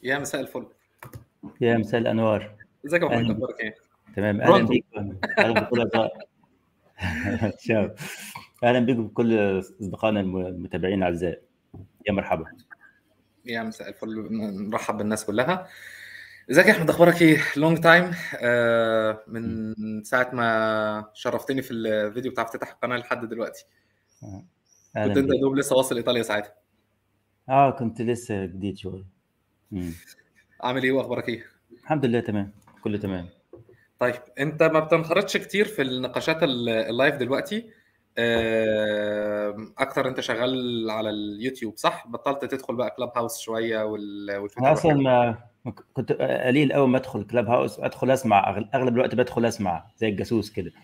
يا مساء الفل يا مساء الانوار ازيك يا محمد أهلاً. اخبارك ايه؟ تمام اهلا برونتو. بيك اهلا بكل أصدقاء- شاو. اهلا بكم بكل اصدقائنا الم- المتابعين الاعزاء يا مرحبا يا مساء الفل نرحب بالناس كلها ازيك يا احمد اخبارك ايه؟ لونج تايم آه من ساعة ما شرفتني في الفيديو بتاع افتتاح القناة لحد دلوقتي كنت اهلا انت يا بيك دوب لسه واصل ايطاليا ساعتها اه كنت لسه جديد شويه مم. عامل ايه واخبارك ايه؟ الحمد لله تمام كله تمام طيب انت ما بتنخرطش كتير في النقاشات ال- اللايف دلوقتي آه، اكتر انت شغال على اليوتيوب صح؟ بطلت تدخل بقى كلاب هاوس شوية وال- والتويتر انا اصلا والحاجات ما ما ك- كنت قليل اول ما ادخل كلاب هاوس ادخل اسمع أغل- اغلب الوقت بدخل اسمع زي الجاسوس كده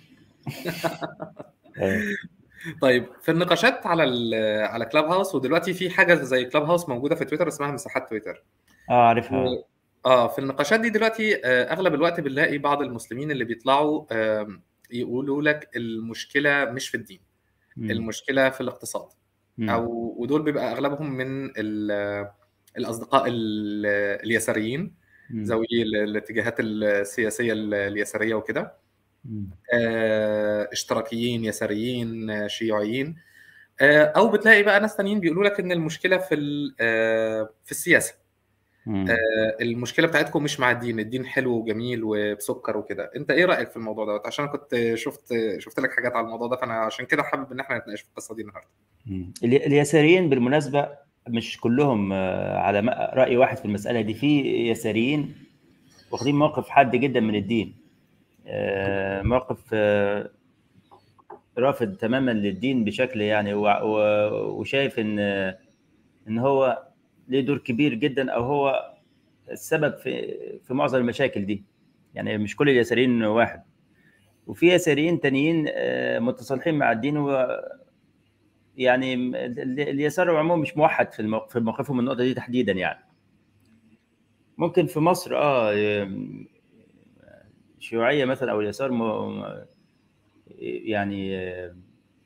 آه. طيب في النقاشات على ال- على كلاب هاوس ودلوقتي في حاجه زي كلاب هاوس موجوده في تويتر اسمها مساحات تويتر اه عارفها و- اه في النقاشات دي دلوقتي آه، اغلب الوقت بنلاقي بعض المسلمين اللي بيطلعوا آم، يقولوا لك المشكله مش في الدين مم. المشكله في الاقتصاد مم. او ودول بيبقى اغلبهم من ال- الاصدقاء ال- اليساريين مم. ذوي ال- الاتجاهات السياسيه ال- اليساريه وكده مم. آه، اشتراكيين يساريين آه، شيوعيين آه، او بتلاقي بقى ناس تانيين بيقولوا لك ان المشكله في ال- آه، في السياسه مم. آه، المشكله بتاعتكم مش مع الدين الدين حلو وجميل وبسكر وكده انت ايه رايك في الموضوع دوت عشان كنت شفت شفت لك حاجات على الموضوع ده فانا عشان كده حابب ان احنا نتناقش في القصه دي النهارده مم. الي- اليساريين بالمناسبة مش كلهم آه، على م- رأي واحد في المسألة دي في يساريين واخدين موقف حاد جدا من الدين آه، موقف آه، رافض تماما للدين بشكل يعني وع- و- وشايف ان ان هو ليه دور كبير جدا او هو السبب في في معظم المشاكل دي يعني مش كل اليساريين واحد وفي يساريين تانيين آه، متصالحين مع الدين و يعني ال- ال- اليسار عموما مش موحد في الموقف في موقفهم من النقطه دي تحديدا يعني ممكن في مصر اه آم، شيوعيه مثلا او اليسار م... يعني آه،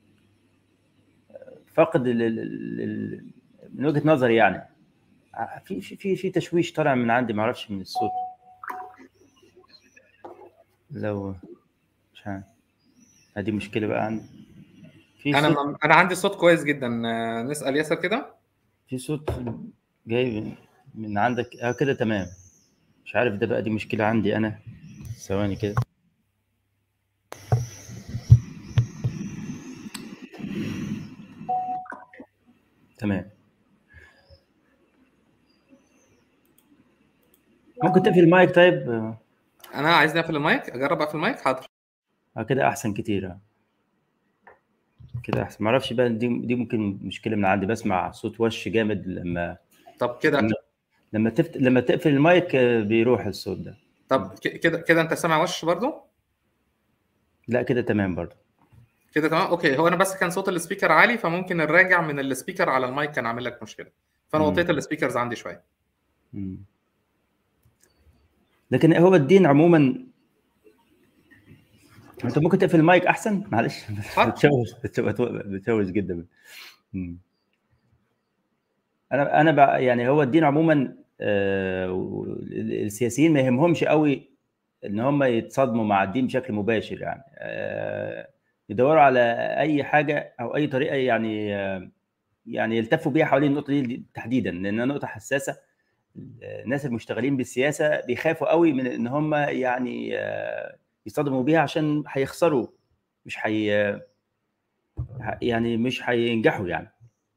فقد ال... ال... ال... من وجهه نظري يعني ع- في في في في تشويش طالع من عندي ما اعرفش من الصوت لو مش عارف هذه مشكله بقى عندي في انا صوت انا عندي صوت كويس جدا آه، نسال ياسر كده في صوت جاي من- من عندك اه كده تمام مش عارف ده بقى دي مشكلة عندي أنا ثواني كده تمام ممكن تقفل المايك طيب اه انا عايز نقفل المايك اجرب اقفل المايك حاضر آه، كده أحسن كتير اه كده أحسن معرفش بقى دي دي ممكن مشكلة من عندي بسمع صوت وش جامد لما طب كده لما لما تفت... لما تقفل المايك آه، بيروح الصوت ده طب ك- كده كده انت سامع وش برضو لا كده تمام برضه كده تمام اوكي هو انا بس كان صوت السبيكر عالي فممكن الراجع من السبيكر على المايك كان عامل لك مشكله فانا مم. وطيت السبيكرز عندي شويه مم. لكن هو الدين عموما انت ممكن تقفل المايك احسن معلش حاضر. بتشوش بتشوش بتشوش جدا مم. انا انا بقى يعني هو الدين عموما آه، السياسيين ما يهمهمش قوي ان هم يتصادموا مع الدين بشكل مباشر يعني آه، يدوروا على اي حاجه او اي طريقه يعني آه، يعني يلتفوا بيها حوالين النقطه دي تحديدا لانها نقطه حساسه الناس المشتغلين بالسياسه بيخافوا قوي من ان هم يعني آه، يصطدموا بيها عشان هيخسروا مش حي يعني مش هينجحوا يعني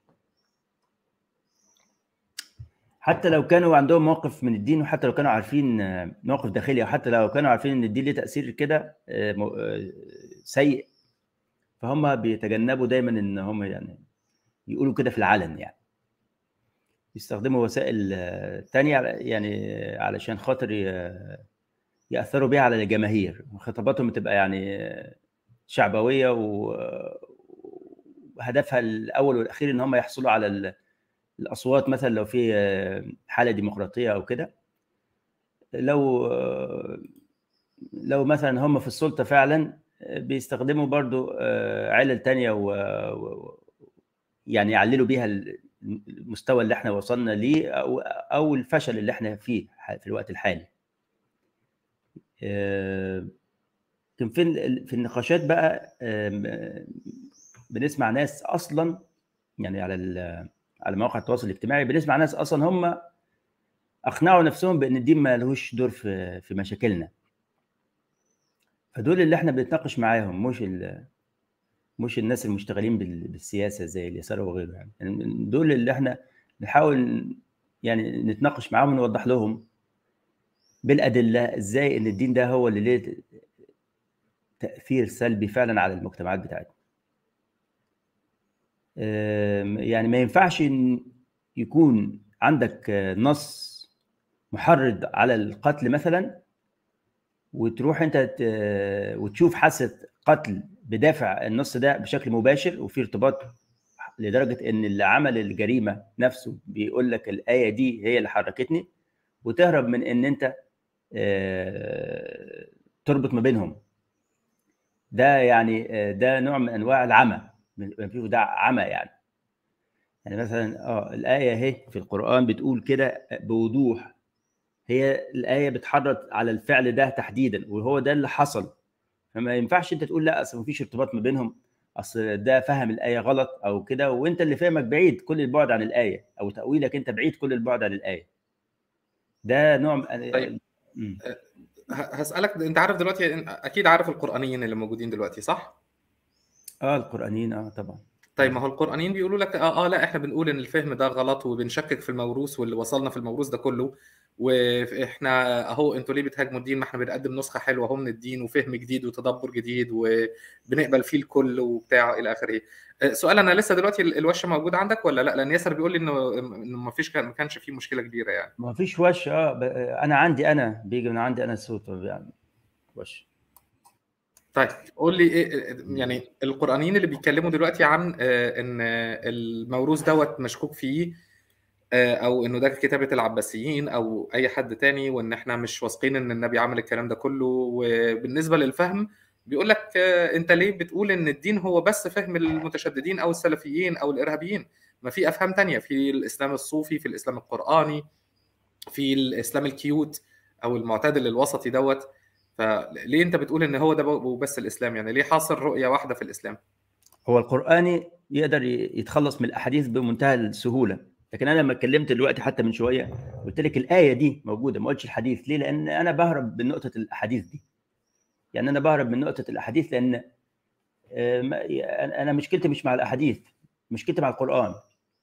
حتى لو كانوا عندهم موقف من الدين وحتى لو كانوا عارفين آه، موقف داخلي او حتى لو كانوا عارفين ان الدين ليه تاثير كده آه، م- آه، سيء فهم بيتجنبوا دايما ان هم يعني يقولوا كده في العلن يعني يستخدموا وسائل آه، تانية على- يعني علشان خاطر ي- يأثروا بيها على الجماهير خطاباتهم بتبقى يعني آه، شعبوية و- وهدفها الأول والأخير إن هم يحصلوا على ال- الأصوات مثلا لو في آه، حالة ديمقراطية أو كده لو آه، لو مثلا هم في السلطة فعلا آه، بيستخدموا برضو آه، علل تانية و و- يعني يعللوا بيها ال- المستوى اللي احنا وصلنا ليه او او الفشل اللي احنا فيه في الوقت الحالي آه، كان في ال- في النقاشات بقى آم، بنسمع ناس اصلا يعني على ال- على مواقع التواصل الاجتماعي بنسمع ناس اصلا هم اقنعوا نفسهم بان الدين ما لهوش دور في في مشاكلنا فدول اللي احنا بنتناقش معاهم مش ال- مش الناس المشتغلين بال- بالسياسه زي اليسار وغيره يعني يعني دول اللي احنا نحاول يعني نتناقش معاهم ونوضح لهم بالادله ازاي ان الدين ده هو اللي ليه تاثير سلبي فعلا على المجتمعات بتاعتنا أم، يعني ما ينفعش إن يكون عندك آه، نص محرض على القتل مثلا وتروح انت ت- وتشوف حادثه قتل بدافع النص ده بشكل مباشر وفي ارتباط لدرجه ان اللي عمل الجريمه نفسه بيقول لك الايه دي هي اللي حركتني وتهرب من ان انت آه، تربط ما بينهم ده يعني آه، ده نوع من انواع العمى من- فيه ده عمى يعني يعني مثلا اه الايه اهي في القران بتقول كده بوضوح هي الايه بتحرض على الفعل ده تحديدا وهو ده اللي حصل فما ينفعش انت تقول لا اصل مفيش ارتباط ما بينهم اصل ده فهم الايه غلط او كده وانت اللي فهمك بعيد كل البعد عن الايه او تاويلك انت بعيد كل البعد عن الايه ده نوع من طيب. مم. ه- هسألك انت عارف دلوقتي اكيد عارف القرآنيين اللي موجودين دلوقتي صح؟ اه القرانيين اه طبعا طيب ما هو القرآنيين بيقولوا لك اه اه لا احنا بنقول ان الفهم ده غلط وبنشكك في الموروث واللي وصلنا في الموروث ده كله واحنا اهو انتوا ليه بتهاجموا الدين ما احنا بنقدم نسخة حلوة اهو من الدين وفهم جديد وتدبر جديد وبنقبل فيه الكل وبتاع الى اخره. آه، سؤال انا لسه دلوقتي ال- الوش موجود عندك ولا لا؟ لان ياسر بيقول لي انه انه ما فيش كان- ما كانش فيه مشكلة كبيرة يعني. ما فيش وش اه ب- انا عندي انا بيجي من عندي انا الصوت يعني وش طيب قول لي ايه يعني القرآنيين اللي بيتكلموا دلوقتي عن آه، ان الموروث دوت مشكوك فيه آه، او انه ده كتابة العباسيين او اي حد تاني وان احنا مش واثقين ان النبي عمل الكلام ده كله وبالنسبة للفهم بيقول لك آه، انت ليه بتقول ان الدين هو بس فهم المتشددين او السلفيين او الارهابيين ما في افهام تانية في الاسلام الصوفي في الاسلام القرآني في الاسلام الكيوت او المعتدل الوسطي دوت فليه انت بتقول ان هو ده بس الاسلام يعني ليه حاصر رؤيه واحده في الاسلام هو القراني يقدر ي- يتخلص من الاحاديث بمنتهى السهوله لكن انا لما اتكلمت دلوقتي حتى من شويه قلت لك الايه دي موجوده ما قلتش الحديث ليه لان انا بهرب من نقطه الاحاديث دي يعني انا بهرب من نقطه الاحاديث لان آه، ما- انا مشكلتي مش مع الاحاديث مشكلتي مع القران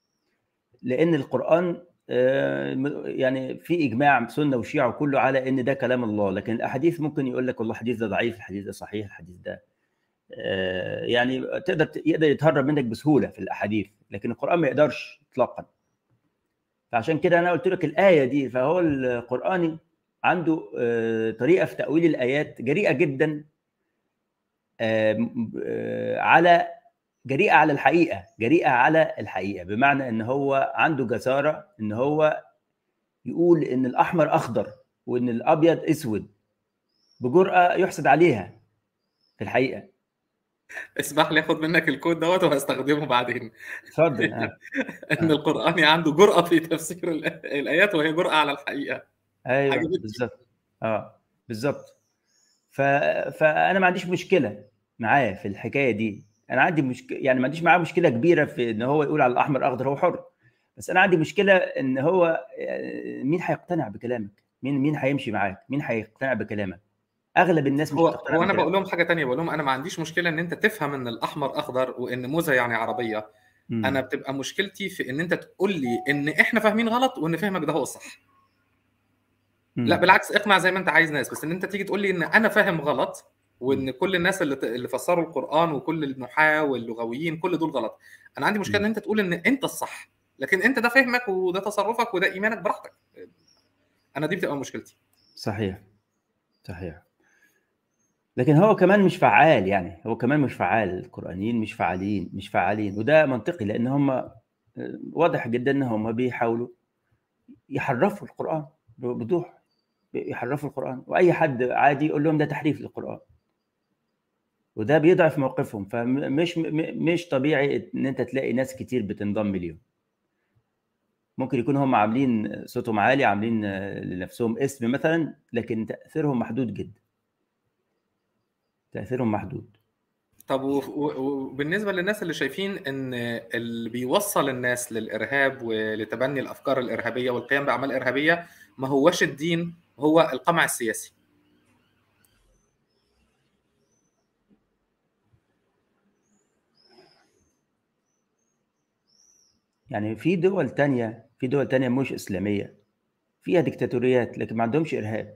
لان القران آه، م- يعني في اجماع سنه وشيعه وكله على ان ده كلام الله لكن الاحاديث ممكن يقول لك والله الحديث ده ضعيف الحديث ده صحيح الحديث ده آه، يعني تقدر يقدر يتهرب منك بسهوله في الاحاديث لكن القران ما يقدرش اطلاقا فعشان كده انا قلت لك الايه دي فهو القراني عنده آه، طريقه في تاويل الايات جريئه جدا آه، م- آه، على جريئه على الحقيقه جريئه على الحقيقه بمعنى ان هو عنده جساره ان هو يقول ان الاحمر اخضر وان الابيض اسود بجرأه يحسد عليها في الحقيقه اسمح لي اخد منك الكود دوت وهستخدمه بعدين اتفضل آه. ان القران عنده جرأه في تفسير ال- الايات وهي جرأه على الحقيقه ايوه عجبتني. بالظبط اه بالظبط ف... فانا ما عنديش مشكله معاه في الحكايه دي انا عندي مشكله يعني ما عنديش معاه مشكله كبيره في ان هو يقول على الاحمر اخضر هو حر بس انا عندي مشكله ان هو آه، مين هيقتنع بكلامك مين مين هيمشي معاك مين هيقتنع بكلامك اغلب الناس مش هو هتقتنع هو انا بكلامك. بقول لهم حاجه تانية بقول لهم انا ما عنديش مشكله ان انت تفهم ان الاحمر اخضر وان موزه يعني عربيه مم. انا بتبقى مشكلتي في ان انت تقول لي ان احنا فاهمين غلط وان فهمك ده هو الصح مم. لا بالعكس اقنع زي ما انت عايز ناس بس ان انت تيجي تقول لي ان انا فاهم غلط وان كل الناس اللي اللي فسروا القران وكل النحاة واللغويين كل دول غلط انا عندي مشكله ان انت تقول ان انت الصح لكن انت ده فهمك وده تصرفك وده ايمانك براحتك انا دي بتبقى مشكلتي صحيح صحيح لكن هو كمان مش فعال يعني هو كمان مش فعال القرآنيين مش فعالين مش فعالين وده منطقي لأن هم واضح جدا إن هم بيحاولوا يحرفوا القرآن بوضوح يحرفوا القرآن وأي حد عادي يقول لهم ده تحريف للقرآن وده بيضعف موقفهم فمش م- مش طبيعي إن أنت تلاقي ناس كتير بتنضم ليهم ممكن يكون هم عاملين صوتهم عالي عاملين لنفسهم اسم مثلا لكن تاثيرهم محدود جدا تاثيرهم محدود طب وبالنسبه للناس اللي شايفين ان اللي بيوصل الناس للارهاب ولتبني الافكار الارهابيه والقيام باعمال ارهابيه ما هوش الدين هو القمع السياسي يعني في دول تانية في دول تانية مش إسلامية فيها ديكتاتوريات لكن ما عندهمش إرهاب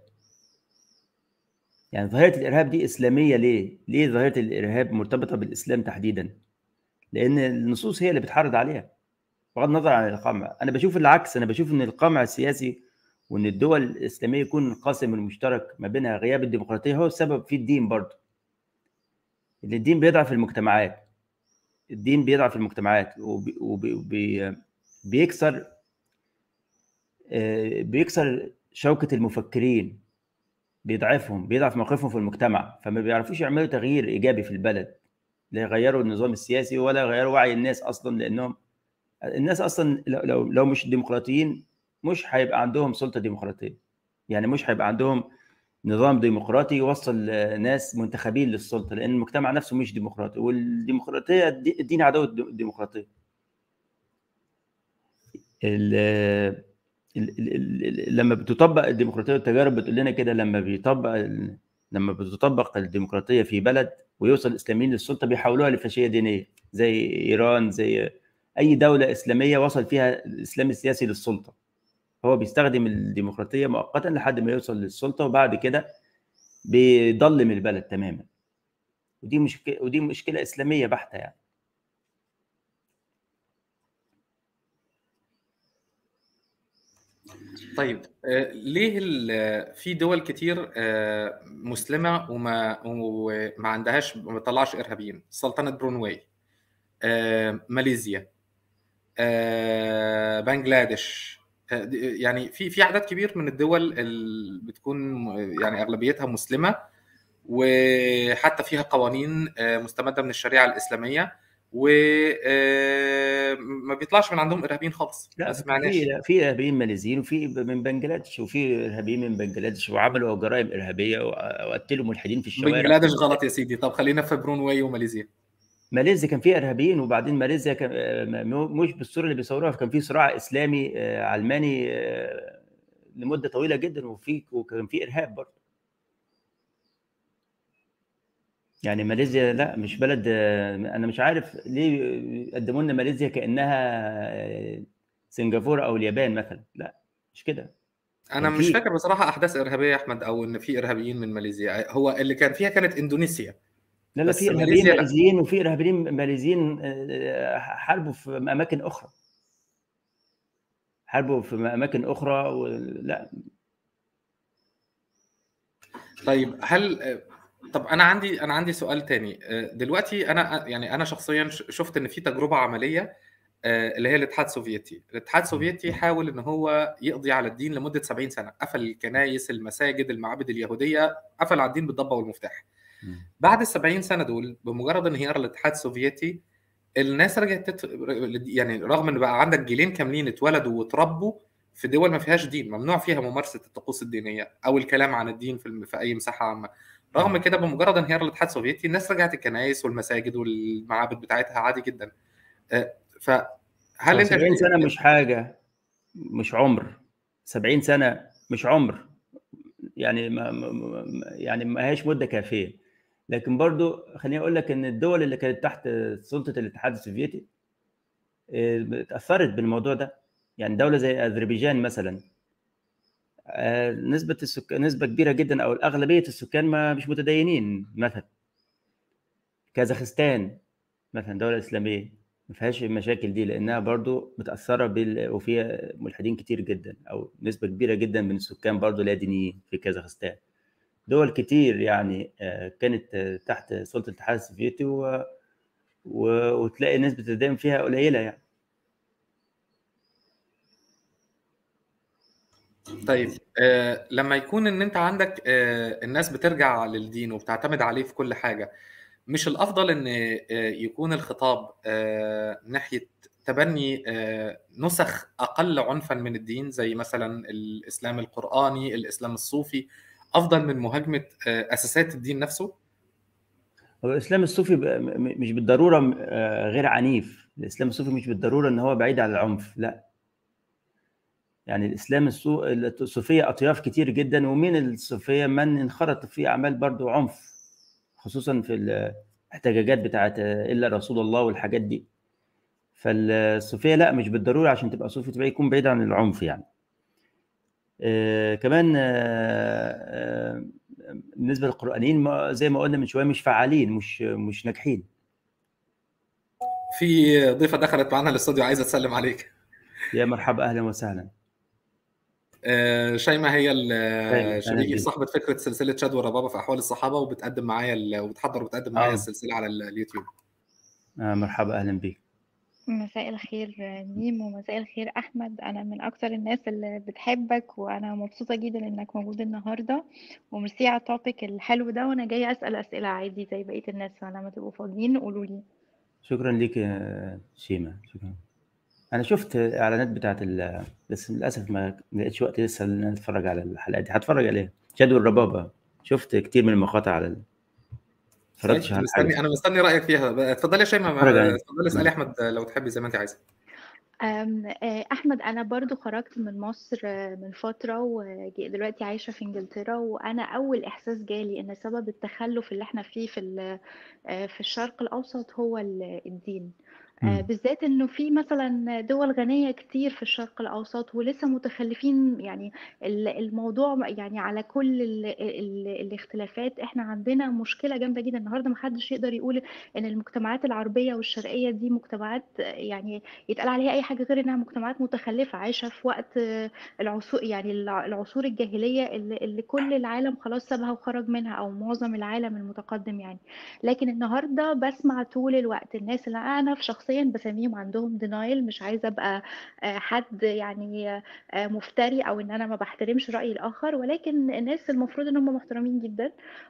يعني ظاهرة الإرهاب دي إسلامية ليه؟ ليه ظاهرة الإرهاب مرتبطة بالإسلام تحديدا؟ لأن النصوص هي اللي بتحرض عليها بغض النظر عن القمع أنا بشوف العكس أنا بشوف إن القمع السياسي وإن الدول الإسلامية يكون القاسم المشترك ما بينها غياب الديمقراطية هو السبب في الدين برضه إن الدين بيضعف المجتمعات الدين بيضعف المجتمعات وبيكسر بيكسر شوكة المفكرين بيضعفهم بيضعف موقفهم في المجتمع فما بيعرفوش يعملوا تغيير ايجابي في البلد لا يغيروا النظام السياسي ولا يغيروا وعي الناس اصلا لانهم الناس اصلا لو لو مش ديمقراطيين مش هيبقى عندهم سلطه ديمقراطيه يعني مش هيبقى عندهم نظام ديمقراطي يوصل ناس منتخبين للسلطه لان المجتمع نفسه مش ديمقراطي والديمقراطيه الدين عدو الديمقراطيه لما بتطبق الديمقراطيه والتجارب بتقول لنا كده لما بيطبق لما بتطبق الديمقراطيه في بلد ويوصل الاسلاميين للسلطه بيحولوها لفاشيه دينيه زي ايران زي اي دوله اسلاميه وصل فيها الاسلام السياسي للسلطه هو بيستخدم الديمقراطيه مؤقتا لحد ما يوصل للسلطه وبعد كده بيضلم البلد تماما ودي مشكله ودي مشكله اسلاميه بحته يعني طيب ليه في دول كتير مسلمه وما وما عندهاش ما بتطلعش ارهابيين سلطنه برونواي ماليزيا بنجلاديش يعني في في عدد كبير من الدول اللي بتكون يعني اغلبيتها مسلمه وحتى فيها قوانين مستمده من الشريعه الاسلاميه وما بيطلعش من عندهم ارهابيين خالص لا في في ارهابيين ماليزيين وفي من بنجلاديش وفي ارهابيين من بنجلاديش وعملوا جرائم ارهابيه وقتلوا ملحدين في الشوارع بنجلاديش غلط يا سيدي طب خلينا في برونواي وماليزيا ماليزيا كان فيها ارهابيين وبعدين ماليزيا كان مش بالصوره اللي بيصوروها كان في صراع اسلامي علماني لمده طويله جدا وفي وكان في ارهاب برضه يعني ماليزيا لا مش بلد انا مش عارف ليه قدموا لنا ماليزيا كانها سنغافوره او اليابان مثلا لا مش كده انا مش فاكر بصراحه احداث ارهابيه يا احمد او ان في ارهابيين من ماليزيا هو اللي كان فيها كانت اندونيسيا لا لا في ارهابيين ماليزيين وفي ارهابيين ماليزيين حاربوا في اماكن اخرى حاربوا في اماكن اخرى و... لا طيب هل طب انا عندي انا عندي سؤال تاني دلوقتي انا يعني انا شخصيا شفت ان في تجربه عمليه اللي هي الاتحاد السوفيتي الاتحاد السوفيتي حاول ان هو يقضي على الدين لمده 70 سنه قفل الكنائس المساجد المعابد اليهوديه قفل على الدين بالضبه والمفتاح بعد ال 70 سنه دول بمجرد انهيار الاتحاد السوفيتي الناس رجعت تت... يعني رغم ان بقى عندك جيلين كاملين اتولدوا واتربوا في دول ما فيهاش دين ممنوع فيها ممارسه الطقوس الدينيه او الكلام عن الدين في, في اي مساحه عامه رغم كده بمجرد انهيار الاتحاد السوفيتي الناس رجعت الكنائس والمساجد والمعابد بتاعتها عادي جدا فهل انت 70 سنه مش حاجه مش عمر 70 سنه مش عمر يعني ما يعني ما هيش مده كافيه لكن برضو خليني اقول لك ان الدول اللي كانت تحت سلطه الاتحاد السوفيتي اتاثرت بالموضوع ده يعني دوله زي اذربيجان مثلا نسبه السكان نسبه كبيره جدا او اغلبيه السكان ما مش متدينين مثلا كازاخستان مثلا دوله اسلاميه ما فيهاش المشاكل دي لانها برضو متاثره بال... وفيها ملحدين كتير جدا او نسبه كبيره جدا من السكان برضو لا دينيين في كازاخستان دول كتير يعني كانت تحت سلطه الاتحاد السوفيتي و... و... وتلاقي نسبه التدين فيها قليله يعني طيب آه لما يكون ان انت عندك آه الناس بترجع للدين وبتعتمد عليه في كل حاجه مش الافضل ان آه يكون الخطاب آه ناحيه تبني نسخ اقل عنفا من الدين زي مثلا الاسلام القراني الاسلام الصوفي افضل من مهاجمه اساسات الدين نفسه هو الاسلام الصوفي مش بالضروره غير عنيف الاسلام الصوفي مش بالضروره ان هو بعيد عن العنف لا يعني الاسلام الصوفيه اطياف كتير جدا ومن الصوفيه من انخرط في اعمال برضو عنف خصوصا في الاحتجاجات بتاعت الا رسول الله والحاجات دي فالصوفيه لا مش بالضروره عشان تبقى صوفي تبقى يكون بعيد عن العنف يعني آه كمان آه آه بالنسبه للقرانيين زي ما قلنا من شويه مش فعالين مش مش ناجحين في ضيفه دخلت معانا الاستوديو عايزه تسلم عليك يا مرحبا اهلا وسهلا شيماء هي شريكي صاحبة فكرة سلسلة شاد وربابة في أحوال الصحابة وبتقدم معايا وبتحضر وبتقدم معايا السلسلة على اليوتيوب. آه مرحبا أهلا بيك. مساء الخير ميم ومساء الخير أحمد أنا من أكثر الناس اللي بتحبك وأنا مبسوطة جدا إنك موجود النهاردة وميرسي على التوبيك الحلو ده وأنا جاية أسأل أسئلة عادي زي بقية الناس فلما تبقوا فاضيين قولوا لي. شكرا ليك يا شيماء شكرا. انا شفت اعلانات بتاعت ال... بس للاسف ما لقيتش وقت لسه ان اتفرج على الحلقات دي هتفرج عليها شادو الربابه شفت كتير من المقاطع على ال... اتفرجتش على مستني انا مستني رايك فيها اتفضلي يا شيماء اتفضلي اسالي احمد لو تحبي زي ما انت عايزه احمد انا برضو خرجت من مصر من فتره ودلوقتي عايشه في انجلترا وانا اول احساس جالي ان سبب التخلف اللي احنا فيه في في الشرق الاوسط هو الدين بالذات انه في مثلا دول غنيه كتير في الشرق الاوسط ولسه متخلفين يعني الموضوع يعني على كل ال ال الاختلافات احنا عندنا مشكله جامده جدا النهارده ما حدش يقدر يقول ان المجتمعات العربيه والشرقيه دي مجتمعات يعني يتقال عليها اي حاجه غير انها مجتمعات متخلفه عايشه في وقت العصور يعني العصور الجاهليه اللي, اللي كل العالم خلاص سابها وخرج منها او معظم العالم المتقدم يعني لكن النهارده بسمع طول الوقت الناس اللي انا في شخص شخصيا بسميهم عندهم دينايل مش عايزه ابقى حد يعني مفتري او ان انا ما بحترمش راي الاخر ولكن الناس المفروض ان هم محترمين جدا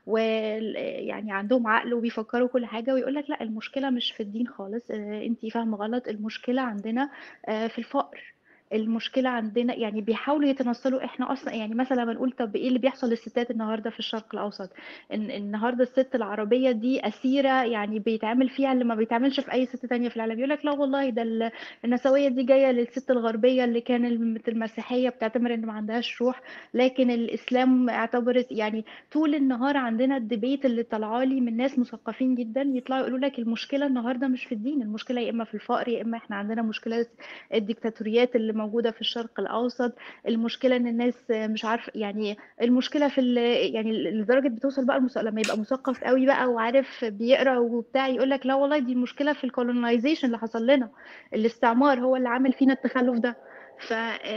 ويعني عندهم عقل وبيفكروا كل حاجه ويقول لك لا المشكله مش في الدين خالص انت فاهمه غلط المشكله عندنا في الفقر المشكله عندنا يعني بيحاولوا يتنصلوا احنا اصلا يعني مثلا لما نقول طب ايه اللي بيحصل للستات النهارده في الشرق الاوسط إن النهارده الست العربيه دي اسيره يعني بيتعمل فيها اللي ما بيتعملش في اي ست تانية في العالم يقول لك لا والله ده النسويه دي جايه للست الغربيه اللي كان المسيحيه بتعتبر ان ما عندهاش روح لكن الاسلام اعتبرت يعني طول النهار عندنا الديبيت اللي طالعه لي من ناس مثقفين جدا يطلعوا يقولوا لك المشكله النهارده مش في الدين المشكله يا اما في الفقر يا اما احنا عندنا مشكله الديكتاتوريات اللي موجوده في الشرق الاوسط المشكله ان الناس مش عارف يعني المشكله في يعني لدرجه بتوصل بقى المس... لما يبقى مثقف قوي بقى وعارف بيقرا وبتاع يقول لك لا والله دي المشكله في الكولونايزيشن اللي حصل لنا الاستعمار هو اللي عامل فينا التخلف ده ف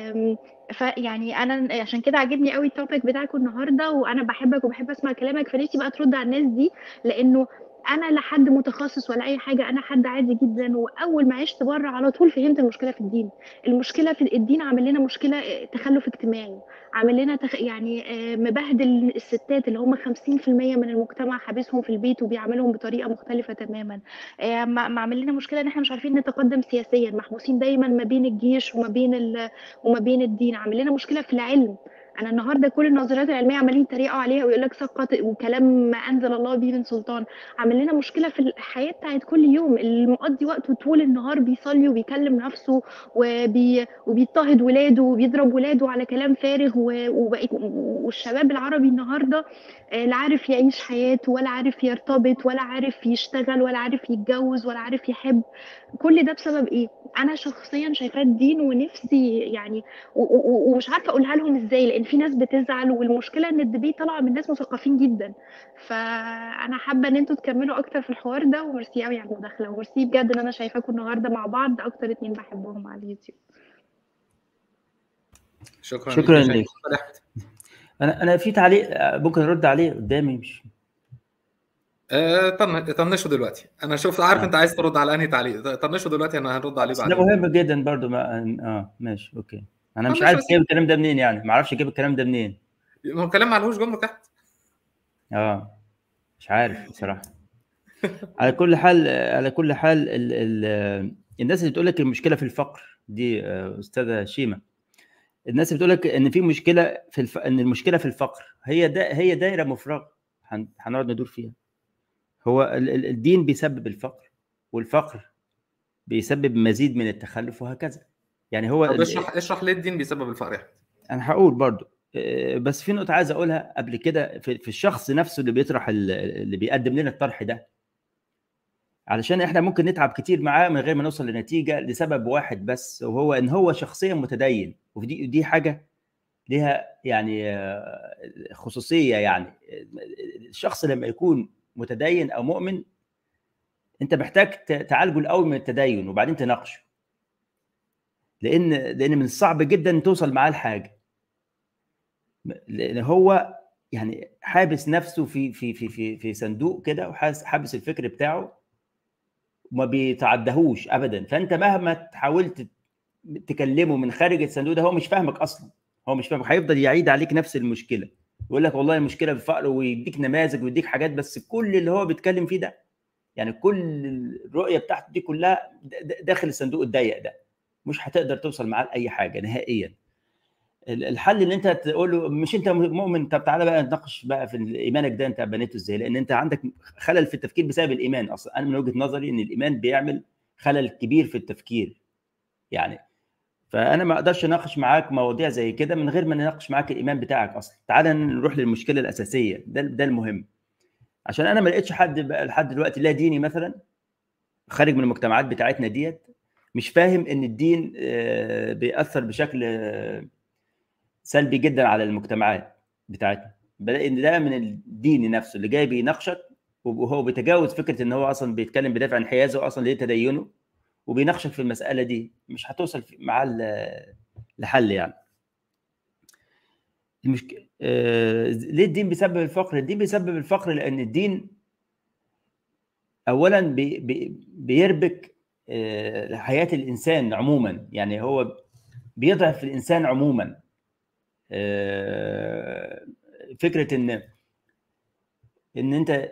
فيعني انا عشان كده عاجبني قوي التوبيك بتاعكم النهارده وانا بحبك وبحب اسمع كلامك فنفسي بقى ترد على الناس دي لانه انا لا حد متخصص ولا اي حاجه انا حد عادي جدا واول ما عشت بره على طول فهمت المشكله في الدين المشكله في الدين عامل لنا مشكله تخلف اجتماعي عامل لنا تخ... يعني مبهدل الستات اللي هم 50% من المجتمع حابسهم في البيت وبيعاملهم بطريقه مختلفه تماما عامل لنا مشكله ان احنا مش عارفين نتقدم سياسيا محبوسين دايما ما بين الجيش وما بين ال... وما بين الدين عامل لنا مشكله في العلم انا النهارده كل النظريات العلميه عمالين يتريقوا عليها ويقول لك سقط وكلام ما انزل الله به من سلطان عامل لنا مشكله في الحياه بتاعت كل يوم اللي مقضي وقته طول النهار بيصلي وبيكلم نفسه وبي وبيضطهد ولاده وبيضرب ولاده على كلام فارغ وبقيت والشباب العربي النهارده لا عارف يعيش حياته ولا عارف يرتبط ولا عارف يشتغل ولا عارف يتجوز ولا عارف يحب كل ده بسبب ايه انا شخصيا شايفاه الدين ونفسي يعني ومش عارفه اقولها لهم ازاي لان في ناس بتزعل والمشكله ان الدبيت طالعه من ناس مثقفين جدا فانا حابه ان انتوا تكملوا اكتر في الحوار ده وميرسي قوي على المداخله وميرسي بجد ان انا شايفاكم النهارده مع بعض اكتر اتنين بحبهم على اليوتيوب شكرا شكرا لك انا انا في تعليق ممكن ارد عليه قدامي مش أه طنشه دلوقتي انا شوف عارف آه. انت عايز ترد على انهي تعليق طنشه دلوقتي انا هنرد عليه بعدين ده مهم جدا برضو ما اه ماشي اوكي انا مش عارف جايب الكلام ده منين يعني ما اعرفش جايب الكلام ده منين ما هو كلام معلهوش جمله تحت اه مش عارف بصراحه على كل حال على كل حال ال ال الناس اللي بتقول لك المشكله في الفقر دي آه، استاذه شيماء الناس بتقول لك ان في مشكله في الف... ان المشكله في الفقر هي دا... هي دايره مفرغه هن... هنقعد ندور فيها هو ال... ال- الدين بيسبب الفقر والفقر بيسبب مزيد من التخلف وهكذا يعني هو طب ال- اشرح اشرح ليه الدين بيسبب الفقر يا أحمد؟ انا هقول برضو آه، بس في نقطه عايز اقولها قبل كده في, في الشخص نفسه اللي بيطرح ال- اللي بيقدم لنا الطرح ده علشان احنا ممكن نتعب كتير معاه من غير ما نوصل لنتيجه لسبب واحد بس وهو ان هو شخصيا متدين ودي دي حاجه ليها يعني آه، خصوصيه يعني الشخص لما يكون متدين او مؤمن انت محتاج ت- تعالجه الاول من التدين وبعدين تناقشه لان لان من الصعب جدا توصل معاه لحاجه لان هو يعني حابس نفسه في في في في في صندوق كده وحابس الفكر بتاعه وما بيتعدهوش ابدا فانت مهما تحاولت تكلمه من خارج الصندوق ده هو مش فاهمك اصلا هو مش فاهمك هيفضل يعيد عليك نفس المشكله يقول لك والله المشكله في الفقر ويديك نماذج ويديك حاجات بس كل اللي هو بيتكلم فيه ده يعني كل الرؤيه بتاعته دي كلها د- د- داخل الصندوق الضيق ده مش هتقدر توصل معاه لاي حاجه نهائيا ال- الحل ان انت تقول له مش انت مؤمن طب تعالى بقى نتناقش بقى في ايمانك ده انت بنيته ازاي لان انت عندك خلل في التفكير بسبب الايمان اصلا انا من وجهه نظري ان الايمان بيعمل خلل كبير في التفكير يعني فانا ما اقدرش اناقش معاك مواضيع زي كده من غير ما نناقش معاك الايمان بتاعك اصلا تعالى نروح للمشكله الاساسيه ده ده المهم عشان انا ما لقيتش حد بقى لحد دلوقتي لا ديني مثلا خارج من المجتمعات بتاعتنا ديت مش فاهم ان الدين آه، بيأثر بشكل آه، سلبي جدا على المجتمعات بتاعتنا بلاقي ان ده من الدين نفسه اللي جاي بيناقشك وهو بيتجاوز فكره ان هو اصلا بيتكلم بدافع عن انحيازه اصلا ليه تدينه وبيناقشك في المساله دي مش هتوصل في- معاه ل- لحل يعني المشكله آه ليه الدين بيسبب الفقر؟ الدين بيسبب الفقر لان الدين اولا بي بي بيربك آه حياه الانسان عموما يعني هو بيضعف الانسان عموما آه فكره ان ان انت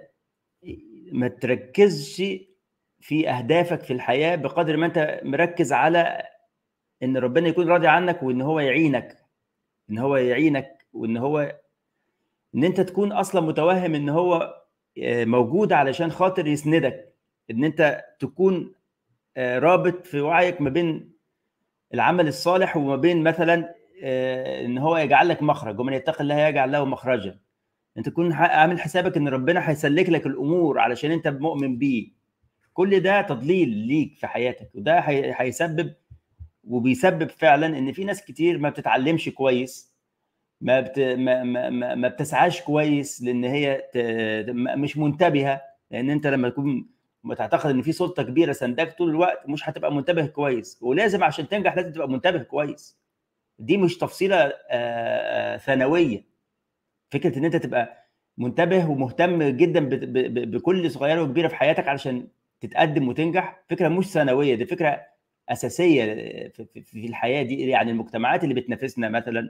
ما تركزش في اهدافك في الحياه بقدر ما انت مركز على ان ربنا يكون راضي عنك وان هو يعينك ان هو يعينك وان هو ان انت تكون اصلا متوهم ان هو آه، موجود علشان خاطر يسندك ان انت تكون آه، رابط في وعيك ما بين العمل الصالح وما بين مثلا آه، ان هو يجعل لك مخرج ومن يتقي الله يجعل له مخرجا انت تكون ح- عامل حسابك ان ربنا هيسلك لك الامور علشان انت مؤمن بيه كل ده تضليل ليك في حياتك وده هي- هيسبب وبيسبب فعلا ان في ناس كتير ما بتتعلمش كويس ما بت... ما ما ما, ما بتسعاش كويس لان هي ت... م- مش منتبهه لان انت لما تكون تعتقد ان في سلطه كبيره سندك طول الوقت مش هتبقى منتبه كويس ولازم عشان تنجح لازم تبقى منتبه كويس دي مش تفصيله آه، آه، ثانويه فكره ان انت تبقى منتبه ومهتم جدا ب- ب- ب- بكل صغيره وكبيره في حياتك علشان تتقدم وتنجح فكره مش ثانويه دي فكره اساسيه في, في, في الحياه دي يعني المجتمعات اللي بتنافسنا مثلا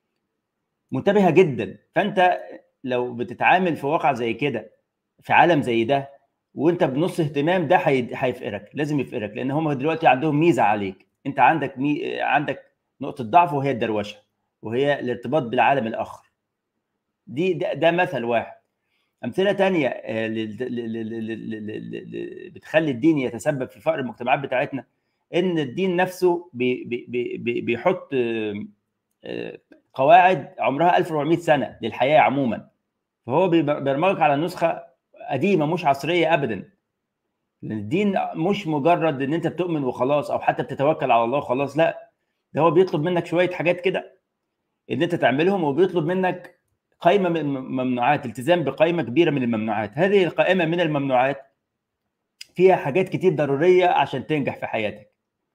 منتبهه جدا فانت لو بتتعامل في واقع زي كده في عالم زي ده وانت بنص اهتمام ده هي- هيفقرك لازم يفقرك لان هم دلوقتي عندهم ميزه عليك انت عندك مي... عندك نقطه ضعف وهي الدروشه وهي الارتباط بالعالم الاخر دي ده, ده مثل واحد امثله تانية آه، لل- لل- لل- لل- لل- لل- بتخلي الدين يتسبب في فقر المجتمعات بتاعتنا ان الدين نفسه بي بي بي بي- بيحط آه، آه، قواعد عمرها 1400 سنه للحياه عموما فهو بيبر- بيبرمجك على نسخه قديمه مش عصريه ابدا لأن الدين مش مجرد ان انت بتؤمن وخلاص او حتى بتتوكل على الله وخلاص لا ده هو بيطلب منك شويه حاجات كده ان انت تعملهم وبيطلب منك قائمه من الممنوعات التزام بقائمه كبيره من الممنوعات هذه القائمه من الممنوعات فيها حاجات كتير ضروريه عشان تنجح في حياتك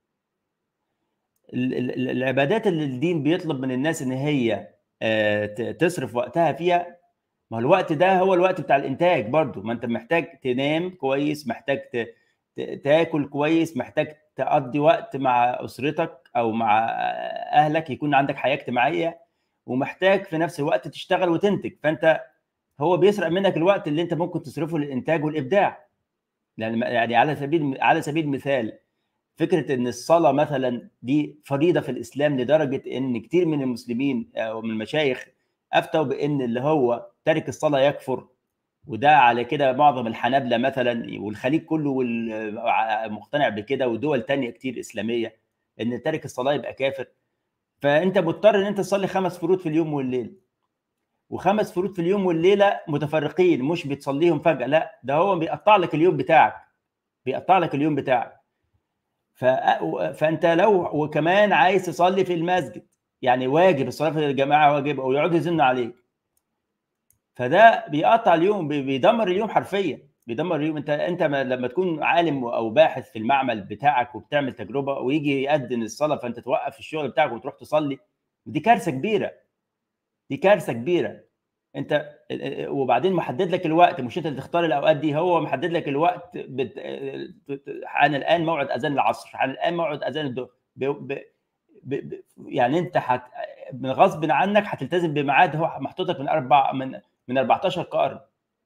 ال- ال- العبادات اللي الدين بيطلب من الناس ان هي آه، ت- تصرف وقتها فيها ما هو الوقت ده هو الوقت بتاع الانتاج برضو ما انت محتاج تنام كويس محتاج ت- ت- تاكل كويس محتاج تقضي وقت مع اسرتك او مع اهلك يكون عندك حياه اجتماعيه ومحتاج في نفس الوقت تشتغل وتنتج فانت هو بيسرق منك الوقت اللي انت ممكن تصرفه للانتاج والابداع يعني يعني على سبيل على سبيل المثال فكره ان الصلاه مثلا دي فريضه في الاسلام لدرجه ان كتير من المسلمين او من المشايخ افتوا بان اللي هو تارك الصلاه يكفر وده على كده معظم الحنابلة مثلا والخليج كله مقتنع بكده ودول تانية كتير إسلامية إن تارك الصلاة يبقى كافر فأنت مضطر إن أنت تصلي خمس فروض في اليوم والليل وخمس فروض في اليوم والليلة متفرقين مش بتصليهم فجأة لا ده هو بيقطع لك اليوم بتاعك بيقطع لك اليوم بتاعك ف... فأنت لو وكمان عايز تصلي في المسجد يعني واجب الصلاة في الجماعة واجب أو يقعدوا يزنوا عليك فده بيقطع اليوم بيدمر اليوم حرفيا بيدمر اليوم انت انت لما تكون عالم او باحث في المعمل بتاعك وبتعمل تجربه ويجي يأذن الصلاه فانت توقف الشغل بتاعك وتروح تصلي دي كارثه كبيره دي كارثه كبيره انت وبعدين محدد لك الوقت مش انت اللي تختار الاوقات دي هو محدد لك الوقت بت... انا الان موعد اذان العصر انا الان موعد اذان الظهر ب... ب... ب... يعني انت حت... من غصب عنك هتلتزم بميعاد هو محطوط لك من اربع من من 14 قرن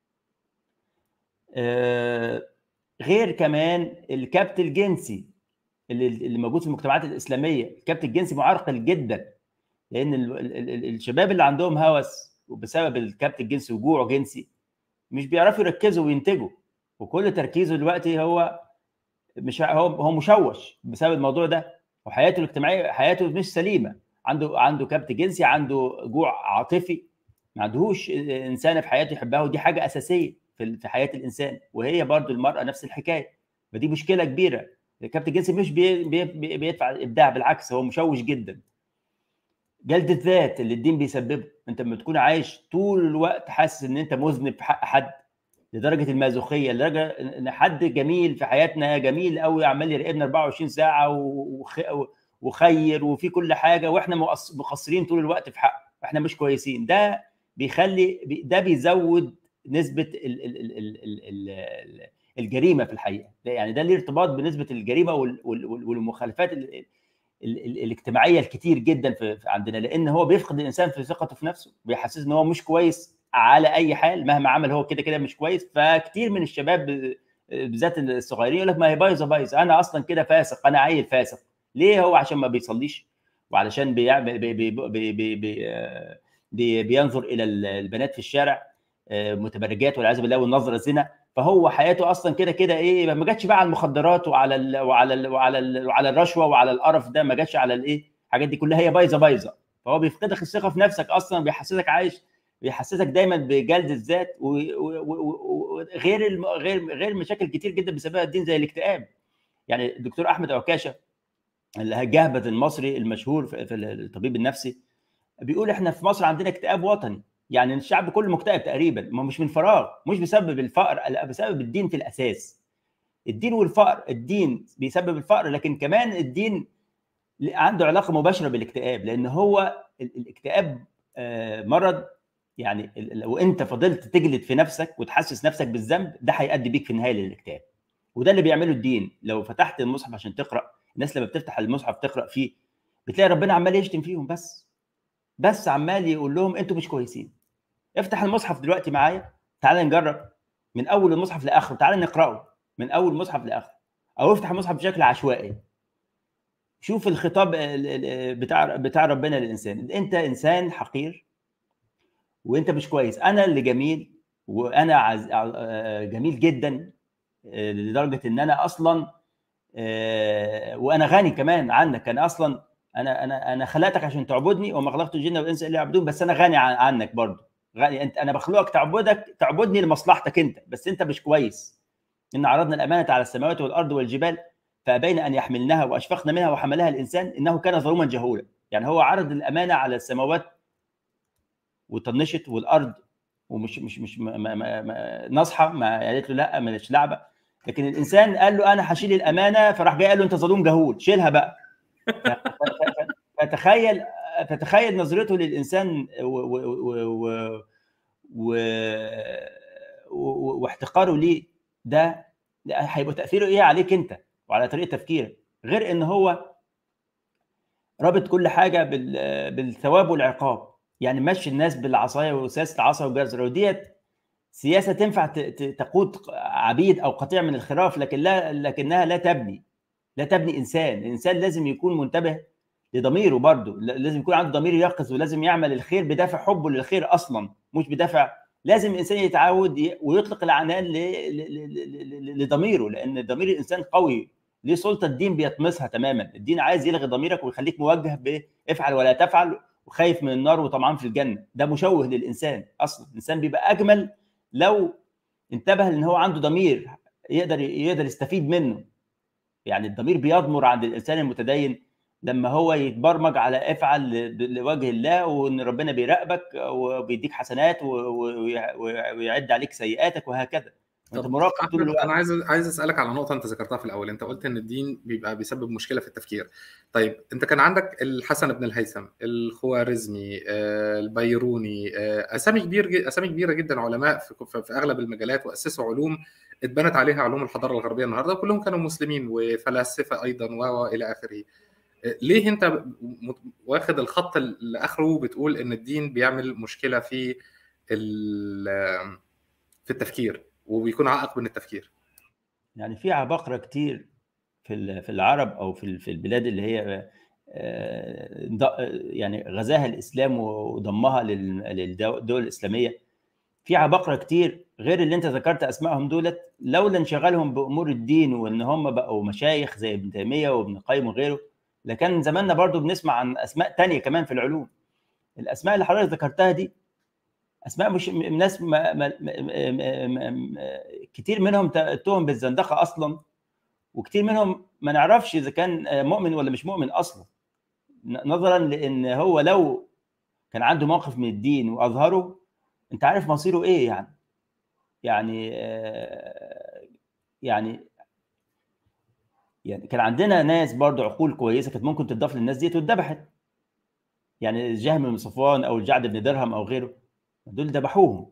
آه غير كمان الكبت الجنسي اللي, اللي موجود في المجتمعات الاسلاميه الكبت الجنسي معرقل جدا لان ال ال ال الشباب اللي عندهم هوس وبسبب الكبت الجنسي وجوع جنسي مش بيعرفوا يركزوا وينتجوا وكل تركيزه دلوقتي هو مش هو هو مشوش بسبب الموضوع ده وحياته الاجتماعيه حياته مش سليمه عنده عنده كبت جنسي عنده جوع عاطفي ما عندهوش انسانه في حياته يحبها ودي حاجه اساسيه في في حياه الانسان وهي برضو المراه نفس الحكايه فدي مشكله كبيره الكبت الجنسي مش بي بي بيدفع الابداع بالعكس هو مشوش جدا جلد الذات اللي الدين بيسببه انت لما تكون عايش طول الوقت حاسس ان انت مذنب في حق حد لدرجه المازوخيه لدرجه ان حد جميل في حياتنا جميل قوي عمال يراقبنا 24 ساعه وخ... وخير وفي كل حاجه واحنا مقصرين طول الوقت في حقه احنا مش كويسين ده بيخلي ده بيزود نسبه ال ال ال ال ال ال الجريمه في الحقيقه يعني ده ليه ارتباط بنسبه الجريمه والمخالفات ال ال ال الاجتماعيه الكتير جدا في عندنا لان هو بيفقد الانسان في ثقته في نفسه بيحسس ان هو مش كويس على اي حال مهما عمل هو كده كده مش كويس فكتير من الشباب بالذات الصغيرين يقول لك ما هي بايظه بايظه انا اصلا كده فاسق انا عيل فاسق ليه هو عشان ما بيصليش وعلشان بيعمل بي بي بي بي بي بينظر الى البنات في الشارع متبرجات والعياذ بالله والنظره زنا فهو حياته اصلا كده كده ايه ما جاتش بقى على المخدرات وعلى ال وعلى ال وعلى ال وعلى الرشوه وعلى القرف ده ما جاتش على الايه الحاجات دي كلها هي بايظه بايظه فهو بيفقدك الثقه في نفسك اصلا بيحسسك عايش بيحسسك دايما بجلد الذات وغير الم... غير غير مشاكل كتير جدا بسببها الدين زي الاكتئاب يعني الدكتور احمد عكاشه الجهبذ المصري المشهور في الطبيب النفسي بيقول احنا في مصر عندنا اكتئاب وطني يعني الشعب كله مكتئب تقريبا ما مش من فراغ مش بسبب الفقر لا بسبب الدين في الاساس الدين والفقر الدين بيسبب الفقر لكن كمان الدين عنده علاقه مباشره بالاكتئاب لان هو الاكتئاب مرض يعني لو انت فضلت تجلد في نفسك وتحسس نفسك بالذنب ده هيؤدي بيك في النهايه للاكتئاب وده اللي بيعمله الدين لو فتحت المصحف عشان تقرا الناس لما بتفتح المصحف تقرا فيه بتلاقي ربنا عمال يشتم فيهم بس بس عمال يقول لهم انتوا مش كويسين افتح المصحف دلوقتي معايا تعال نجرب من اول المصحف لاخره تعال نقراه من اول مصحف لاخره او افتح المصحف بشكل عشوائي شوف الخطاب بتاع بتاع ربنا للانسان انت انسان حقير وانت مش كويس انا اللي جميل وانا عز... جميل جدا لدرجه ان انا اصلا وانا غني كمان عنك انا اصلا انا انا انا خلقتك عشان تعبدني وما خلقت الجن والانس الا يعبدون بس انا غني عنك برضه غني انت انا بخلقك تعبدك تعبدني لمصلحتك انت بس انت مش كويس ان عرضنا الامانه على السماوات والارض والجبال فابين ان يحملنها واشفقنا منها وحملها الانسان انه كان ظلوما جهولا يعني هو عرض الامانه على السماوات وطنشت والارض ومش مش مش ما ما ما نصحى ما قالت له لا مالش لعبه لكن الانسان قال له انا هشيل الامانه فراح جاي قال له انت ظلوم جهول شيلها بقى فتخيل فتخيل نظرته للانسان و و و و و واحتقاره ليه ده هيبقى تاثيره ايه عليك انت وعلى طريقه تفكيرك غير ان هو رابط كل حاجه بالثواب والعقاب يعني مشي الناس بالعصايه وسياسه العصا والجزر وديت سياسه تنفع تقود عبيد او قطيع من الخراف لكن لا لكنها لا تبني لا تبني انسان الانسان لازم يكون منتبه لضميره برضه لازم يكون عنده ضمير يقظ ولازم يعمل الخير بدافع حبه للخير اصلا مش بدافع لازم الانسان يتعود ويطلق العنان لضميره لان ضمير الانسان قوي ليه سلطه الدين بيطمسها تماما الدين عايز يلغي ضميرك ويخليك موجه بافعل ولا تفعل وخايف من النار وطمعان في الجنه ده مشوه للانسان اصلا الانسان بيبقى اجمل لو انتبه ان هو عنده ضمير يقدر يقدر يستفيد منه يعني الضمير بيضمر عند الانسان المتدين لما هو يتبرمج على افعل لوجه الله وان ربنا بيراقبك وبيديك حسنات ويعد عليك سيئاتك وهكذا انت مراقب طول الوقت انا عايز عايز اسالك على نقطه انت ذكرتها في الاول انت قلت ان الدين بيبقى بيسبب مشكله في التفكير طيب انت كان عندك الحسن بن الهيثم الخوارزمي البيروني اسامي كبير اسامي كبيره جدا علماء في, في اغلب المجالات واسسوا علوم اتبنت عليها علوم الحضاره الغربيه النهارده وكلهم كانوا مسلمين وفلاسفه ايضا والى اخره ليه انت واخد الخط لاخره وبتقول ان الدين بيعمل مشكله في في التفكير وبيكون عائق من التفكير يعني في عباقره كتير في في العرب او في في البلاد اللي هي يعني غزاها الاسلام وضمها للدول الاسلاميه في عباقره كتير غير اللي انت ذكرت اسمائهم دولت لولا انشغالهم بامور الدين وان هم بقوا مشايخ زي ابن تيميه وابن القيم وغيره لكان زماننا برضو بنسمع عن اسماء تانية كمان في العلوم الاسماء اللي حضرتك ذكرتها دي اسماء مش ناس ما ما ما كتير منهم تهم بالزندقه اصلا وكتير منهم ما نعرفش اذا كان مؤمن ولا مش مؤمن اصلا نظرا لان هو لو كان عنده موقف من الدين واظهره انت عارف مصيره ايه يعني يعني يعني يعني كان عندنا ناس برضو عقول كويسه كانت ممكن تضاف للناس دي واتذبحت يعني جهم بن صفوان او الجعد بن درهم او غيره دول ذبحوهم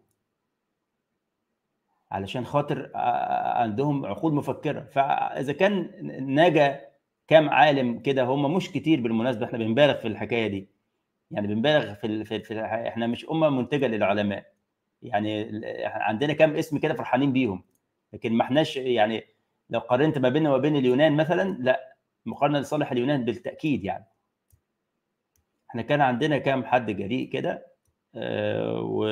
علشان خاطر عندهم عقول مفكره فاذا كان نجا كام عالم كده هم مش كتير بالمناسبه احنا بنبالغ في الحكايه دي يعني بنبالغ في, ال... في, في احنا مش امه منتجه للعلماء يعني عندنا كام اسم كده فرحانين بيهم لكن ما احناش يعني لو قارنت ما بيننا وبين اليونان مثلا لا مقارنه لصالح اليونان بالتاكيد يعني احنا كان عندنا كام حد جريء كده آه و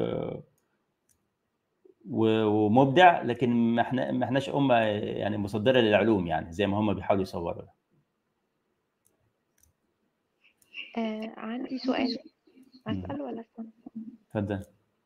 ومبدع لكن ما احنا ما احناش امه يعني مصدره للعلوم يعني زي ما هم بيحاولوا يصوروا آه عندي سؤال اسال ولا استنى اتفضل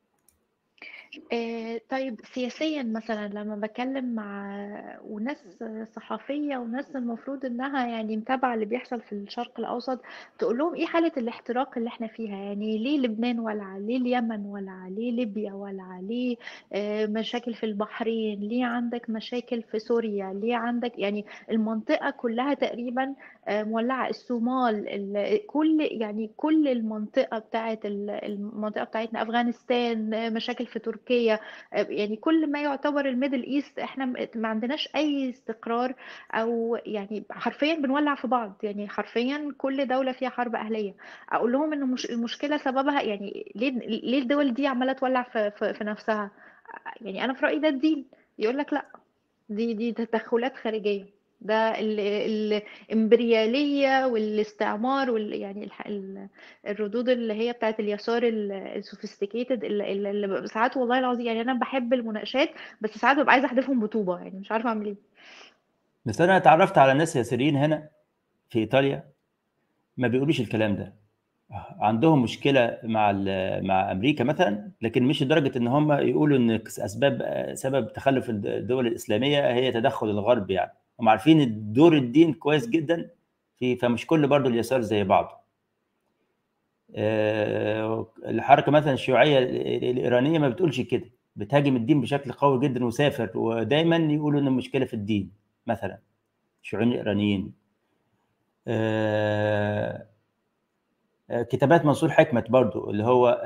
آه طيب سياسيا مثلا لما بتكلم مع وناس صحفيه وناس المفروض انها يعني متابعه اللي بيحصل في الشرق الاوسط تقول لهم ايه حاله الاحتراق اللي احنا فيها يعني ليه لبنان ولع ليه اليمن ولع ليه ليبيا ولع ليه آه مشاكل في البحرين ليه عندك مشاكل في سوريا ليه عندك يعني المنطقه كلها تقريبا آه مولعه الصومال كل يعني كل المنطقه بتاعت المنطقه بتاعتنا افغانستان مشاكل في تركيا تركيا يعني كل ما يعتبر الميدل ايست احنا ما عندناش اي استقرار او يعني حرفيا بنولع في بعض يعني حرفيا كل دوله فيها حرب اهليه اقول لهم ان مش المشكله سببها يعني ليه ليه الدول دي عماله تولع في, في, في نفسها يعني انا في رايي ده الدين يقول لك لا دي دي تدخلات خارجيه ده الامبرياليه والاستعمار وال يعني الردود اللي هي بتاعت اليسار السوفيستيكيتد اللي, اللي ساعات والله العظيم يعني انا بحب المناقشات بس ساعات ببقى عايزه احذفهم بطوبه يعني مش عارفه اعمل ايه بس انا اتعرفت على ناس يساريين هنا في ايطاليا ما بيقولوش الكلام ده عندهم مشكله مع مع امريكا مثلا لكن مش لدرجه ان هم يقولوا ان اسباب سبب تخلف الدول الاسلاميه هي تدخل الغرب يعني هم عارفين دور الدين كويس جدا في فمش كل برضه اليسار زي بعضه الحركه مثلا الشيوعيه الايرانيه ما بتقولش كده بتهاجم الدين بشكل قوي جدا وسافر ودايما يقولوا ان المشكله في الدين مثلا الشيوعيين الايرانيين كتابات منصور حكمت برضو اللي هو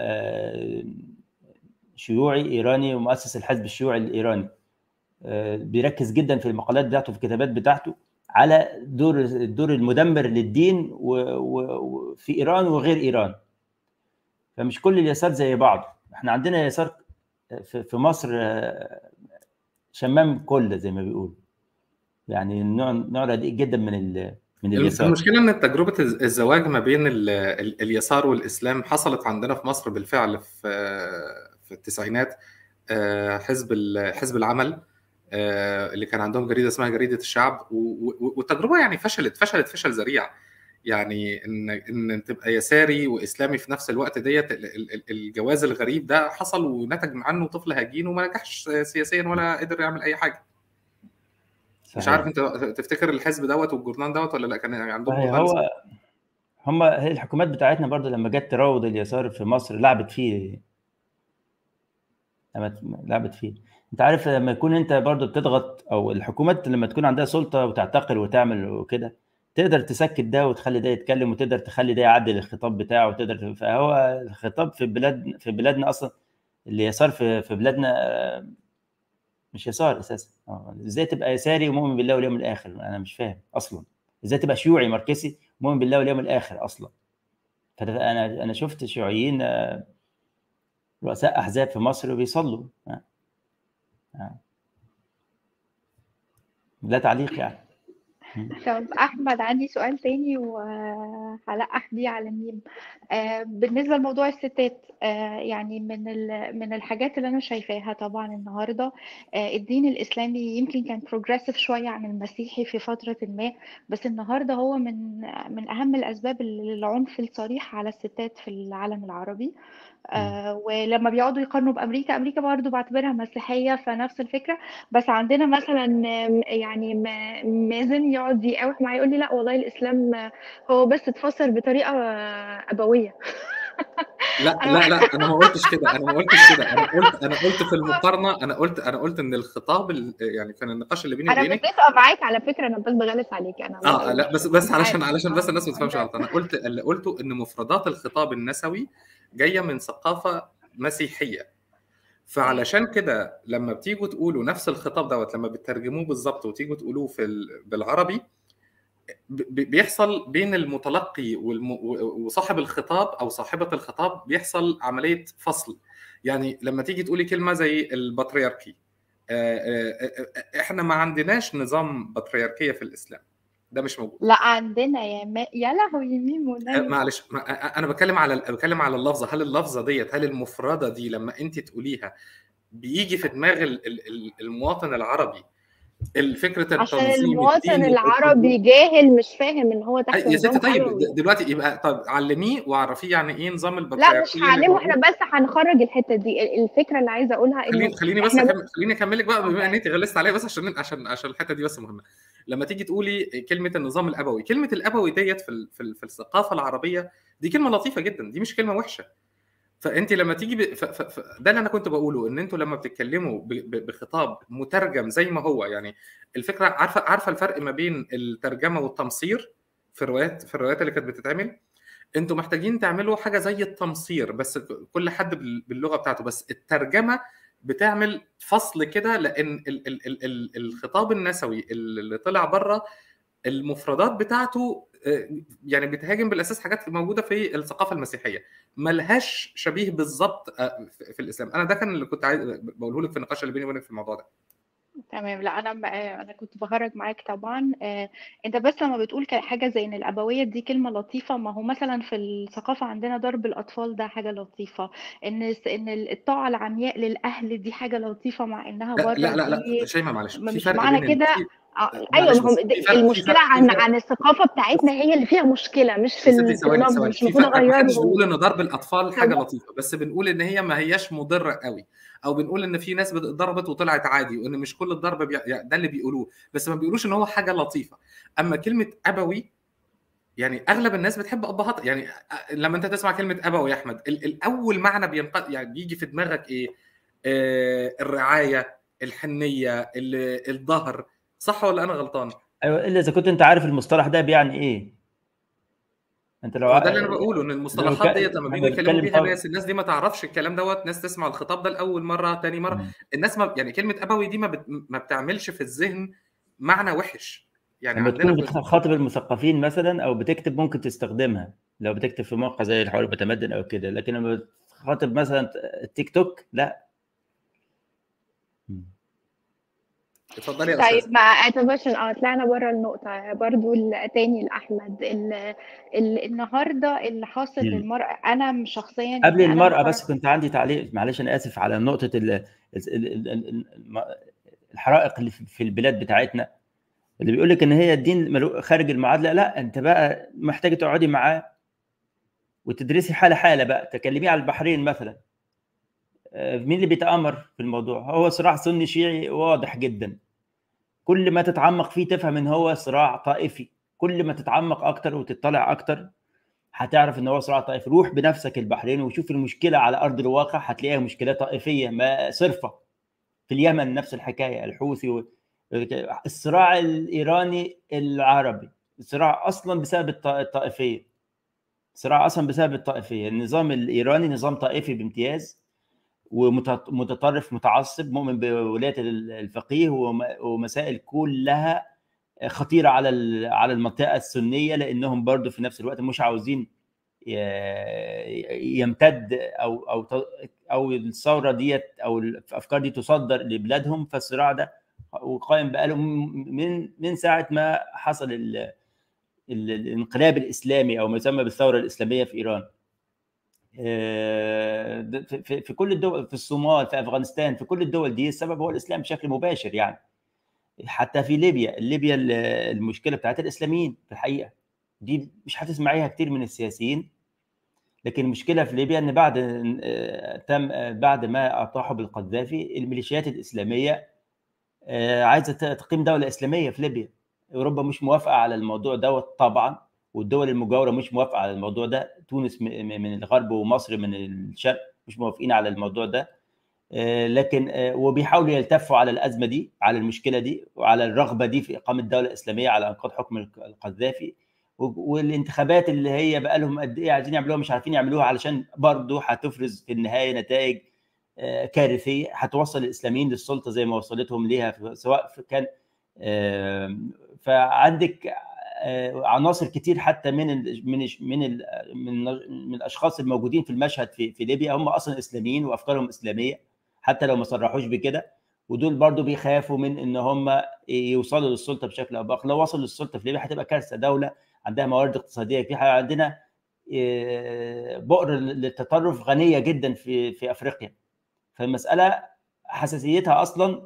شيوعي ايراني ومؤسس الحزب الشيوعي الايراني بيركز جدا في المقالات بتاعته في الكتابات بتاعته على دور الدور المدمر للدين وفي ايران وغير ايران فمش كل اليسار زي بعض احنا عندنا يسار في مصر شمام كل زي ما بيقولوا يعني نوع نوع رديء جدا من ال من اليسار المشكله ان تجربه الزواج ما بين ال ال اليسار والاسلام حصلت عندنا في مصر بالفعل في في التسعينات حزب حزب العمل اللي كان عندهم جريده اسمها جريده الشعب والتجربه يعني فشلت فشلت فشل ذريع يعني ان ان تبقى يساري واسلامي في نفس الوقت ديت الجواز الغريب ده حصل ونتج عنه طفل هجين وما نجحش سياسيا ولا قدر يعمل اي حاجه صحيح. مش عارف انت تفتكر الحزب دوت والجورنان دوت ولا لا كان عندهم هو هم هي الحكومات بتاعتنا برضو لما جت تراود اليسار في مصر لعبت فيه لعبت فيه انت عارف لما يكون انت برضو بتضغط او الحكومات لما تكون عندها سلطه وتعتقل وتعمل وكده تقدر تسكت ده وتخلي ده يتكلم وتقدر تخلي ده يعدل الخطاب بتاعه وتقدر فهو الخطاب في بلاد في بلادنا اصلا اليسار في في بلادنا مش يسار اساسا ازاي تبقى يساري ومؤمن بالله واليوم الاخر انا مش فاهم اصلا ازاي تبقى شيوعي ماركسي مؤمن بالله واليوم الاخر اصلا فانا انا شفت شيوعيين رؤساء احزاب في مصر بيصلوا لا تعليق يعني طب احمد عندي سؤال تاني وهلقح بيه على ميم آه بالنسبه لموضوع الستات آه يعني من من الحاجات اللي انا شايفاها طبعا النهارده آه الدين الاسلامي يمكن كان بروجريسيف شويه عن المسيحي في فتره ما بس النهارده هو من من اهم الاسباب العنف الصريح على الستات في العالم العربي آه ولما بيقعدوا يقارنوا بامريكا امريكا برضه بعتبرها مسيحيه فنفس الفكره بس عندنا مثلا يعني مازن يقعد يقاوح معايا يقول لي لا والله الاسلام هو بس اتفسر بطريقه ابويه لا لا لا انا ما قلتش كده انا ما قلتش كده انا قلت انا قلت في المقارنه انا قلت انا قلت ان الخطاب يعني كان النقاش اللي بيني وبينك انا متفقه معاك على فكره انا بس بغلس عليك انا اه لا بس بس علشان علشان بس الناس ما تفهمش غلط انا قلت اللي قلته ان مفردات الخطاب النسوي جايه من ثقافه مسيحيه فعلشان كده لما بتيجوا تقولوا نفس الخطاب دوت لما بتترجموه بالظبط وتيجوا تقولوه في بالعربي بيحصل بين المتلقي وصاحب الخطاب او صاحبه الخطاب بيحصل عمليه فصل يعني لما تيجي تقولي كلمه زي البطريركي احنا ما عندناش نظام بطريركيه في الاسلام ده مش موجود لا عندنا يا ما... يا لهوي مين منى معلش انا بتكلم على بتكلم على اللفظه هل اللفظه ديت هل المفرده دي لما انت تقوليها بيجي في دماغ المواطن العربي الفكره عشان المواطن العربي جاهل مش فاهم ان هو تحت يا ستي طيب دلوقتي يبقى طب علميه وعرفيه يعني ايه نظام البطاريه لا مش هعلمه احنا بس هنخرج الحته دي الفكره اللي عايزه اقولها خليني خليني بس أكمل خليني اكمل لك بقى بما ان انت غلست عليا بس عشان عشان عشان الحته دي بس مهمه لما تيجي تقولي كلمه النظام الابوي كلمه الابوي ديت في في, في الثقافه العربيه دي كلمه لطيفه جدا دي مش كلمه وحشه فانت لما تيجي ب... ف... ف... ده اللي انا كنت بقوله ان انتوا لما بتتكلموا ب... ب... بخطاب مترجم زي ما هو يعني الفكره عارفه عارفه الفرق ما بين الترجمه والتمصير في الروايات في الروايات اللي كانت بتتعمل انتوا محتاجين تعملوا حاجه زي التمصير بس كل حد باللغه بتاعته بس الترجمه بتعمل فصل كده لان ال... ال... ال... ال... الخطاب النسوي اللي طلع بره المفردات بتاعته يعني بتهاجم بالاساس حاجات موجوده في الثقافه المسيحيه ملهاش شبيه بالظبط في الاسلام انا ده كان اللي كنت عايز بقوله لك في النقاش اللي بيني وبينك في الموضوع ده تمام لا انا انا كنت بخرج معاك طبعا انت بس لما بتقول حاجه زي ان الابويه دي كلمه لطيفه ما هو مثلا في الثقافه عندنا ضرب الاطفال ده حاجه لطيفه ان ان الطاعه العمياء للاهل دي حاجه لطيفه مع انها برضه لا لا لا شيماء معلش مش معنى كده ايوه هم المشكله عن عن الثقافه بتاعتنا هي اللي فيها مشكله مش في الكلام مش المفروض اغيره مش بنقول ان ضرب الاطفال حاجه لطيفه بس بنقول ان هي ما هياش مضره قوي او بنقول ان في ناس ضربت وطلعت عادي وان مش كل الضرب بي... ده اللي بيقولوه بس ما بيقولوش ان هو حاجه لطيفه اما كلمه ابوي يعني اغلب الناس بتحب ابهات يعني لما انت تسمع كلمه ابوي يا احمد الاول معنى بينق... يعني بيجي في دماغك ايه آه الرعايه الحنيه الظهر صح ولا انا غلطان؟ ايوه الا اذا كنت انت عارف المصطلح ده بيعني ايه انت لو ده اللي انا بقوله ان المصطلحات ديت لما بييجوا يتكلموا بيها ناس الناس دي ما تعرفش الكلام دوت ناس تسمع الخطاب ده لاول مره تاني مره م. الناس ما يعني كلمه ابوي دي ما, بت... ما بتعملش في الذهن معنى وحش يعني لما تكون بتخاطب المثقفين مثلا او بتكتب ممكن تستخدمها لو بتكتب في موقع زي الحوار المتمدن او كده لكن لما بتخاطب مثلا التيك توك لا اتفضلي يا طيب استاذ ما اعتبرش اه طلعنا بره النقطة برضو ال- تاني لأحمد ال... ال... النهاردة اللي حاصل مم. للمرأة أنا شخصيا قبل يعني أنا المرأة ما بس خرج كنت عندي تعليق معلش أنا آسف على نقطة ال- ال- ال- ال- الم- الحرائق اللي في في البلاد بتاعتنا اللي بيقول لك إن هي الدين ملو- خارج المعادلة لا أنت بقى محتاجة تقعدي معاه وتدرسي حالة حالة بقى تكلميه على البحرين مثلا آه، مين اللي بيتآمر في الموضوع هو صراع سني شيعي واضح جدا كل ما تتعمق فيه تفهم ان هو صراع طائفي كل ما تتعمق اكتر وتطلع اكتر هتعرف ان هو صراع طائفي روح بنفسك البحرين وشوف المشكله على ارض الواقع هتلاقيها مشكله طائفيه ما صرفه في اليمن نفس الحكايه الحوثي و... الصراع الايراني العربي الصراع اصلا بسبب الط- الطائفيه صراع اصلا بسبب الطائفيه النظام الايراني نظام طائفي بامتياز ومتطرف متعصب مؤمن بولايه الفقيه وم- ومسائل كلها خطيره على ال- على المنطقه السنيه لانهم برضو في نفس الوقت مش عاوزين ي- يمتد او او ت- او الثوره ديت او الافكار دي تصدر لبلادهم فالصراع ده وقائم بقالهم من من ساعه ما حصل ال ال- الانقلاب الاسلامي او ما يسمى بالثوره الاسلاميه في ايران آه، ده في في- في كل الدول في الصومال في افغانستان في كل الدول دي السبب هو الاسلام بشكل مباشر يعني حتى في ليبيا ليبيا ال- المشكله بتاعت الاسلاميين في الحقيقه دي مش هتسمعيها كتير من السياسيين لكن المشكله في ليبيا ان بعد آه، تم آه، بعد ما اطاحوا بالقذافي الميليشيات الاسلاميه آه، عايزه ت- تقيم دوله اسلاميه في ليبيا اوروبا مش موافقه على الموضوع دوت طبعا والدول المجاوره مش موافقه على الموضوع ده تونس م- م- من الغرب ومصر من الشرق مش موافقين على الموضوع ده آه، لكن آه، وبيحاولوا يلتفوا على الازمه دي على المشكله دي وعلى الرغبه دي في اقامه دوله اسلاميه على انقاض حكم الق- القذافي و- والانتخابات اللي هي بقى لهم قد ايه عايزين يعملوها مش عارفين يعملوها علشان برضه هتفرز في النهايه نتائج آه، كارثيه هتوصل الاسلاميين للسلطه زي ما وصلتهم ليها في- سواء في- كان آه، فعندك آه، عناصر كتير حتى من ال من ال من ال من من الاشخاص الموجودين في المشهد في في ليبيا هم اصلا اسلاميين وافكارهم اسلاميه حتى لو ما صرحوش بكده ودول برضو بيخافوا من ان هم يوصلوا للسلطه بشكل او باخر لو وصلوا للسلطه في ليبيا هتبقى كارثه دوله عندها موارد اقتصاديه كتير عندنا آه، بؤر للتطرف غنيه جدا في في افريقيا فالمساله حساسيتها اصلا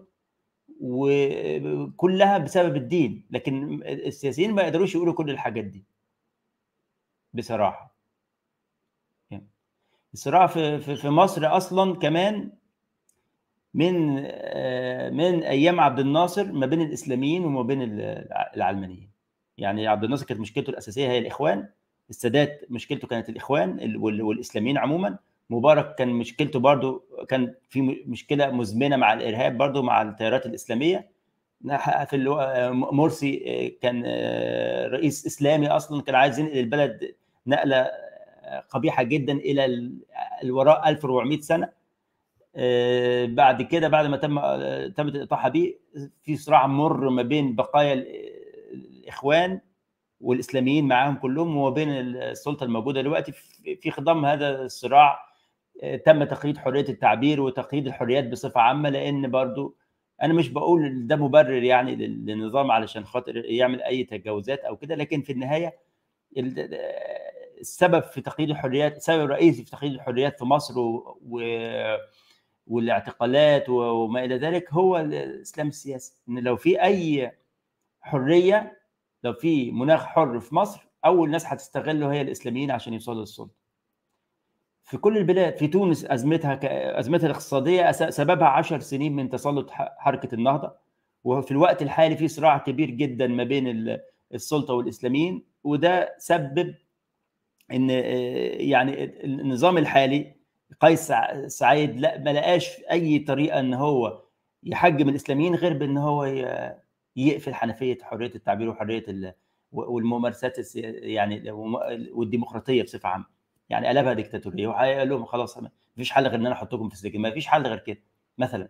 وكلها بسبب الدين لكن السياسيين ما يقدروش يقولوا كل الحاجات دي بصراحه يعني الصراع في في في مصر اصلا كمان من آه، من ايام عبد الناصر ما بين الاسلاميين وما بين ال- العلمانيين يعني عبد الناصر كانت مشكلته الاساسيه هي الاخوان السادات مشكلته كانت الاخوان ال- وال- والاسلاميين عموما مبارك كان مشكلته برضو كان في م- مشكله مزمنه مع الارهاب برضو مع التيارات الاسلاميه نح- في الو- آه، مرسي آه، كان آه، رئيس اسلامي اصلا كان عايز ينقل البلد نقله آه، قبيحه جدا الى ال- الوراء 1400 سنه آه، بعد كده بعد ما تم آه، تمت الاطاحه به في صراع مر ما بين بقايا ال- الاخوان والاسلاميين معاهم كلهم وما بين السلطه الموجوده دلوقتي في في خضم هذا الصراع آه، تم تقييد حريه التعبير وتقييد الحريات بصفه عامه لان برضو انا مش بقول ده مبرر يعني لل- للنظام علشان خاطر يعمل اي تجاوزات او كده لكن في النهايه ال- السبب في تقييد الحريات السبب الرئيسي في تقييد الحريات في مصر و... و... والاعتقالات وما الى ذلك هو الاسلام السياسي ان لو في اي حريه لو في مناخ حر في مصر اول ناس هتستغله هي الاسلاميين عشان يوصلوا للسلطه في كل البلاد في تونس ازمتها ك... ازمتها الاقتصاديه أس- سببها عشر سنين من تسلط ح- حركه النهضه وفي الوقت الحالي في صراع كبير جدا ما بين ال- السلطه والاسلاميين وده سبب ان آه، يعني النظام الحالي قيس سع- سعيد لا ما لقاش اي طريقه ان هو يحجم الاسلاميين غير بان هو ي- يقفل حنفيه حريه التعبير وحريه ال- والممارسات السي- يعني والديمقراطيه بصفه عامه يعني قلبها ديكتاتوريه وقال لهم خلاص ما فيش حل غير ان انا احطكم في السجن ما فيش حل غير كده مثلا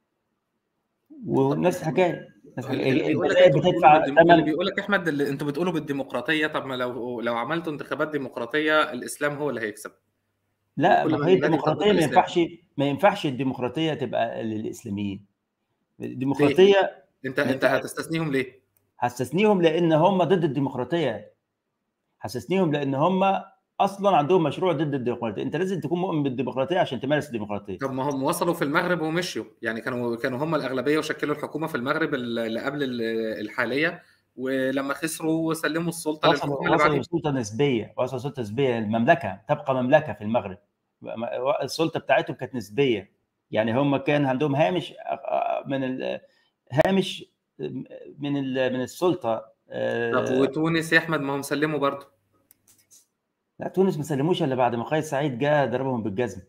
ونفس الحكايه نفس الحكاية. اللي بيقول لك الجزائر انتوا بتقولوا بتدفع بالديم... اللي ثمن بيقول لك يا احمد اللي انتوا بتقولوا بالديمقراطيه طب ما لو لو عملتوا انتخابات ديمقراطيه الاسلام هو اللي هيكسب لا كل ما ما هي البلاد يفضل الديمقراطيه ما الاسلام ينفعش ما ينفعش الديمقراطيه تبقى للاسلاميين الديمقراطيه انت انت هتستثنيهم ليه؟ هستثنيهم لان هم ضد الديمقراطيه هستثنيهم لان هم اصلا عندهم مشروع ضد الديمقراطيه انت لازم تكون مؤمن بالديمقراطيه عشان تمارس الديمقراطيه طب ما هم وصلوا في المغرب ومشيوا يعني كانوا كانوا هم الاغلبيه وشكلوا الحكومه في المغرب اللي قبل الحاليه ولما خسروا سلموا السلطه وصلوا للحكومه اللي وصلوا بعدين لسلطه نسبيه وصلوا لسلطه نسبيه المملكه تبقى مملكه في المغرب السلطه بتاعتهم كانت نسبيه يعني هم كان عندهم هامش من ال- هامش من ال- من السلطه طب آه، وتونس يا احمد ما هم سلموا برضه لا تونس ما سلموش الا بعد ما قيس سعيد جاء ضربهم بالجزم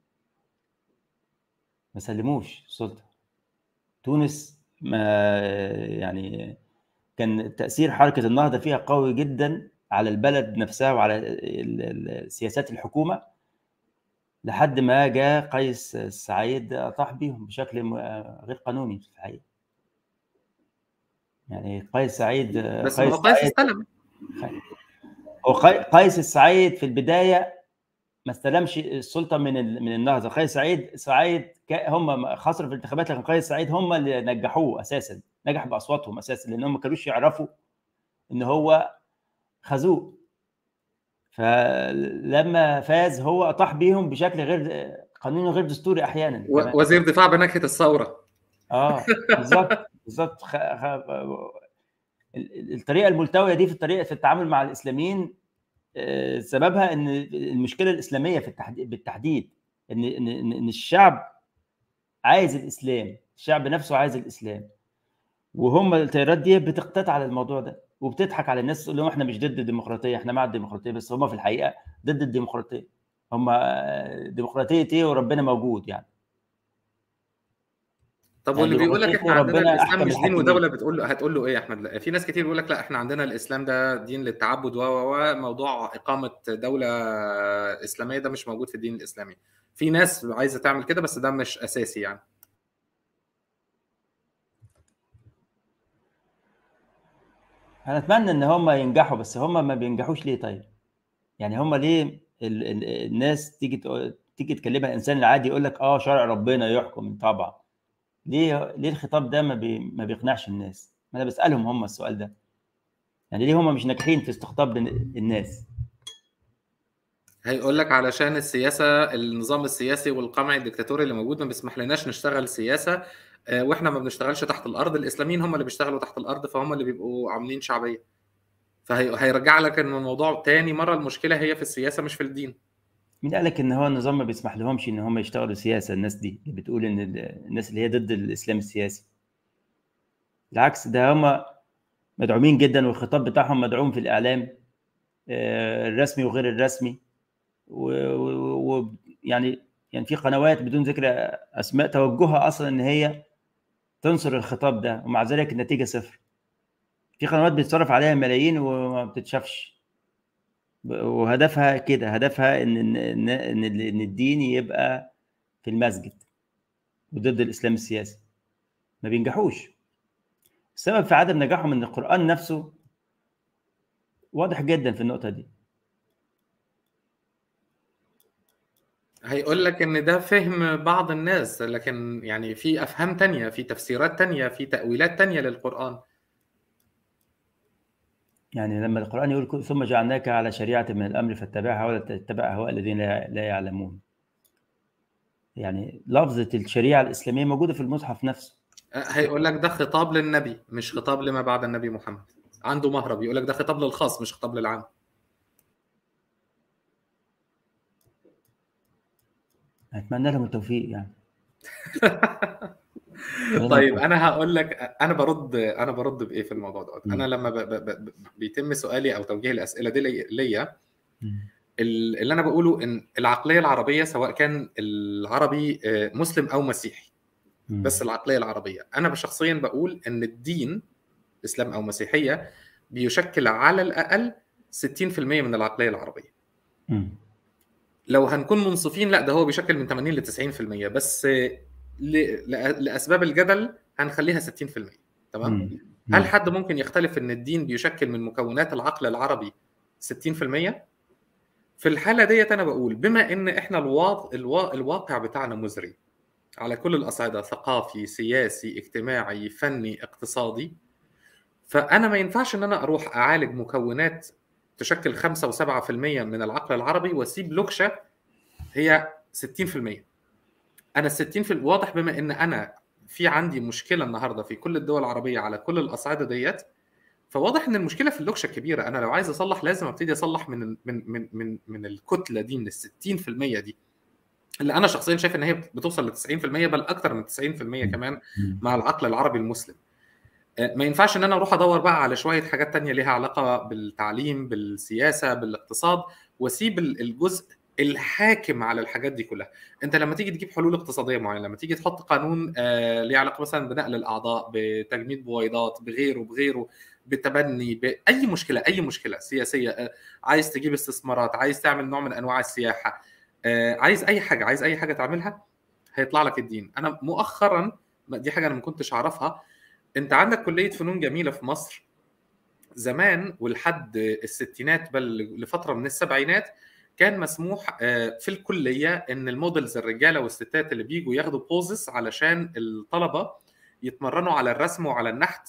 ما سلموش السلطه تونس ما يعني كان تاثير حركه النهضه فيها قوي جدا على البلد نفسها وعلى ال- ال- سياسات الحكومه لحد ما جاء قيس سعيد اطاح بيهم بشكل م- غير قانوني في الحقيقه يعني قيس سعيد بس ما هو قيس استلم هو قي- قيس السعيد في البدايه ما استلمش السلطه من ال- من النهضه قيس سعيد سعيد كا- هم خسروا في الانتخابات لكن قيس سعيد هم اللي نجحوه اساسا نجح باصواتهم اساسا لان هم ما كانوش يعرفوا ان هو خازوق فلما فاز هو اطاح بيهم بشكل غير قانوني غير دستوري احيانا كمان. و- وزير دفاع بنكهه الثوره اه بالظبط بالظبط خ... خ... ال- الطريقه الملتويه دي في الطريقه في التعامل مع الاسلاميين آه، سببها ان المشكله الاسلاميه في التحديد بالتحديد ان ان ان إن الشعب عايز الاسلام الشعب نفسه عايز الاسلام وهم التيارات دي بتقتات على الموضوع ده وبتضحك على الناس تقول لهم احنا مش ضد الديمقراطيه احنا مع الديمقراطيه بس هم في الحقيقه ضد الديمقراطيه هم آه، ديمقراطيه ايه وربنا موجود يعني طب واللي بيقول لك ديمقراطية احنا عندنا وربنا الاسلام أحكم مش دين الحاكمين. ودوله بتقول له هتقول له ايه يا احمد لا في ناس كتير بيقول لك لا احنا عندنا الاسلام ده دين للتعبد و و- وموضوع اقامه دوله اسلاميه ده مش موجود في الدين الاسلامي في ناس عايزه تعمل كده بس ده مش اساسي يعني انا اتمنى ان هم ينجحوا بس هم ما بينجحوش ليه طيب يعني هم ليه ال ال الناس تيجي تقول- تيجي تكلمها الانسان العادي يقول لك اه شرع ربنا يحكم طبعا ليه ليه الخطاب ده ما, بي ما بيقنعش الناس ما انا بسالهم هم السؤال ده يعني ليه هم مش ناجحين في استقطاب الناس هيقول لك علشان السياسه النظام السياسي والقمع الدكتاتوري اللي موجود ما بيسمح لناش نشتغل سياسه آه، واحنا ما بنشتغلش تحت الارض الاسلاميين هم اللي بيشتغلوا تحت الارض فهم اللي بيبقوا عاملين شعبيه فهيرجع لك ان الموضوع تاني مره المشكله هي في السياسه مش في الدين مين قال لك ان هو النظام ما بيسمح لهمش ان هم يشتغلوا سياسه الناس دي اللي بتقول ان ال- الناس اللي هي ضد الاسلام السياسي بالعكس ده هم مدعومين جدا والخطاب بتاعهم مدعوم في الاعلام آه، الرسمي وغير الرسمي ويعني يعني في قنوات بدون ذكر اسماء توجهها اصلا ان هي تنصر الخطاب ده ومع ذلك النتيجه صفر في قنوات بيتصرف عليها ملايين وما بتتشافش وهدفها كده هدفها ان ان ان ان إن الدين يبقى في المسجد وضد الاسلام السياسي ما بينجحوش السبب في عدم نجاحهم ان القران نفسه واضح جدا في النقطه دي هيقول لك ان ده فهم بعض الناس لكن يعني في افهام تانية في تفسيرات تانية في تأويلات تانية للقرآن يعني لما القران يقول ثم جعلناك على شريعه من الامر فاتبعها ولا تتبع اهواء الذين لا لا يعلمون يعني لفظه الشريعه الاسلاميه موجوده في المصحف نفسه هيقول لك ده خطاب للنبي مش خطاب لما بعد النبي محمد عنده مهرب يقول لك ده خطاب للخاص مش خطاب للعام اتمنى لهم التوفيق يعني طيب انا هقول لك انا برد انا برد بايه في الموضوع دوت مم. انا لما ب... ب... ب... بيتم سؤالي او توجيه الاسئله دي لي- ليا مم. ال- اللي انا بقوله ان العقليه العربيه سواء كان العربي آه، مسلم او مسيحي مم. بس العقليه العربيه انا شخصيا بقول ان الدين اسلام او مسيحيه بيشكل على الاقل 60% من العقليه العربيه مم. لو هنكون منصفين لا ده هو بيشكل من 80 ل 90% بس ل- لأ- لاسباب الجدل هنخليها 60% تمام مم. هل حد ممكن يختلف ان الدين بيشكل من مكونات العقل العربي 60% في الحاله ديت انا بقول بما ان احنا الواقع, الواقع بتاعنا مزري على كل الاصعده ثقافي سياسي اجتماعي فني اقتصادي فانا ما ينفعش ان انا اروح اعالج مكونات تشكل 5 و7% من العقل العربي واسيب لوكشه هي 60% انا ال 60 في واضح بما ان انا في عندي مشكله النهارده في كل الدول العربيه على كل الاصعده ديت فواضح ان المشكله في اللوكشه الكبيره انا لو عايز اصلح لازم ابتدي اصلح من من من من من الكتله دي من ال 60% دي اللي انا شخصيا شايف ان هي بتوصل ل 90% بل اكثر من 90% كمان مع العقل العربي المسلم ما ينفعش ان انا اروح ادور بقى على شويه حاجات تانية ليها علاقه بالتعليم بالسياسه بالاقتصاد واسيب الجزء الحاكم على الحاجات دي كلها انت لما تيجي تجيب حلول اقتصاديه معينه لما تيجي تحط قانون آه ليه علاقه مثلا بنقل الاعضاء بتجميد بويضات بغيره بغيره بتبني باي مشكله اي مشكله سياسيه آه عايز تجيب استثمارات عايز تعمل نوع من انواع السياحه آه عايز اي حاجه عايز اي حاجه تعملها هيطلع لك الدين انا مؤخرا دي حاجه انا ما كنتش اعرفها انت عندك كليه فنون جميله في مصر زمان ولحد الستينات بل لفتره من السبعينات كان مسموح في الكليه ان المودلز الرجاله والستات اللي بيجوا ياخدوا بوزس علشان الطلبه يتمرنوا على الرسم وعلى النحت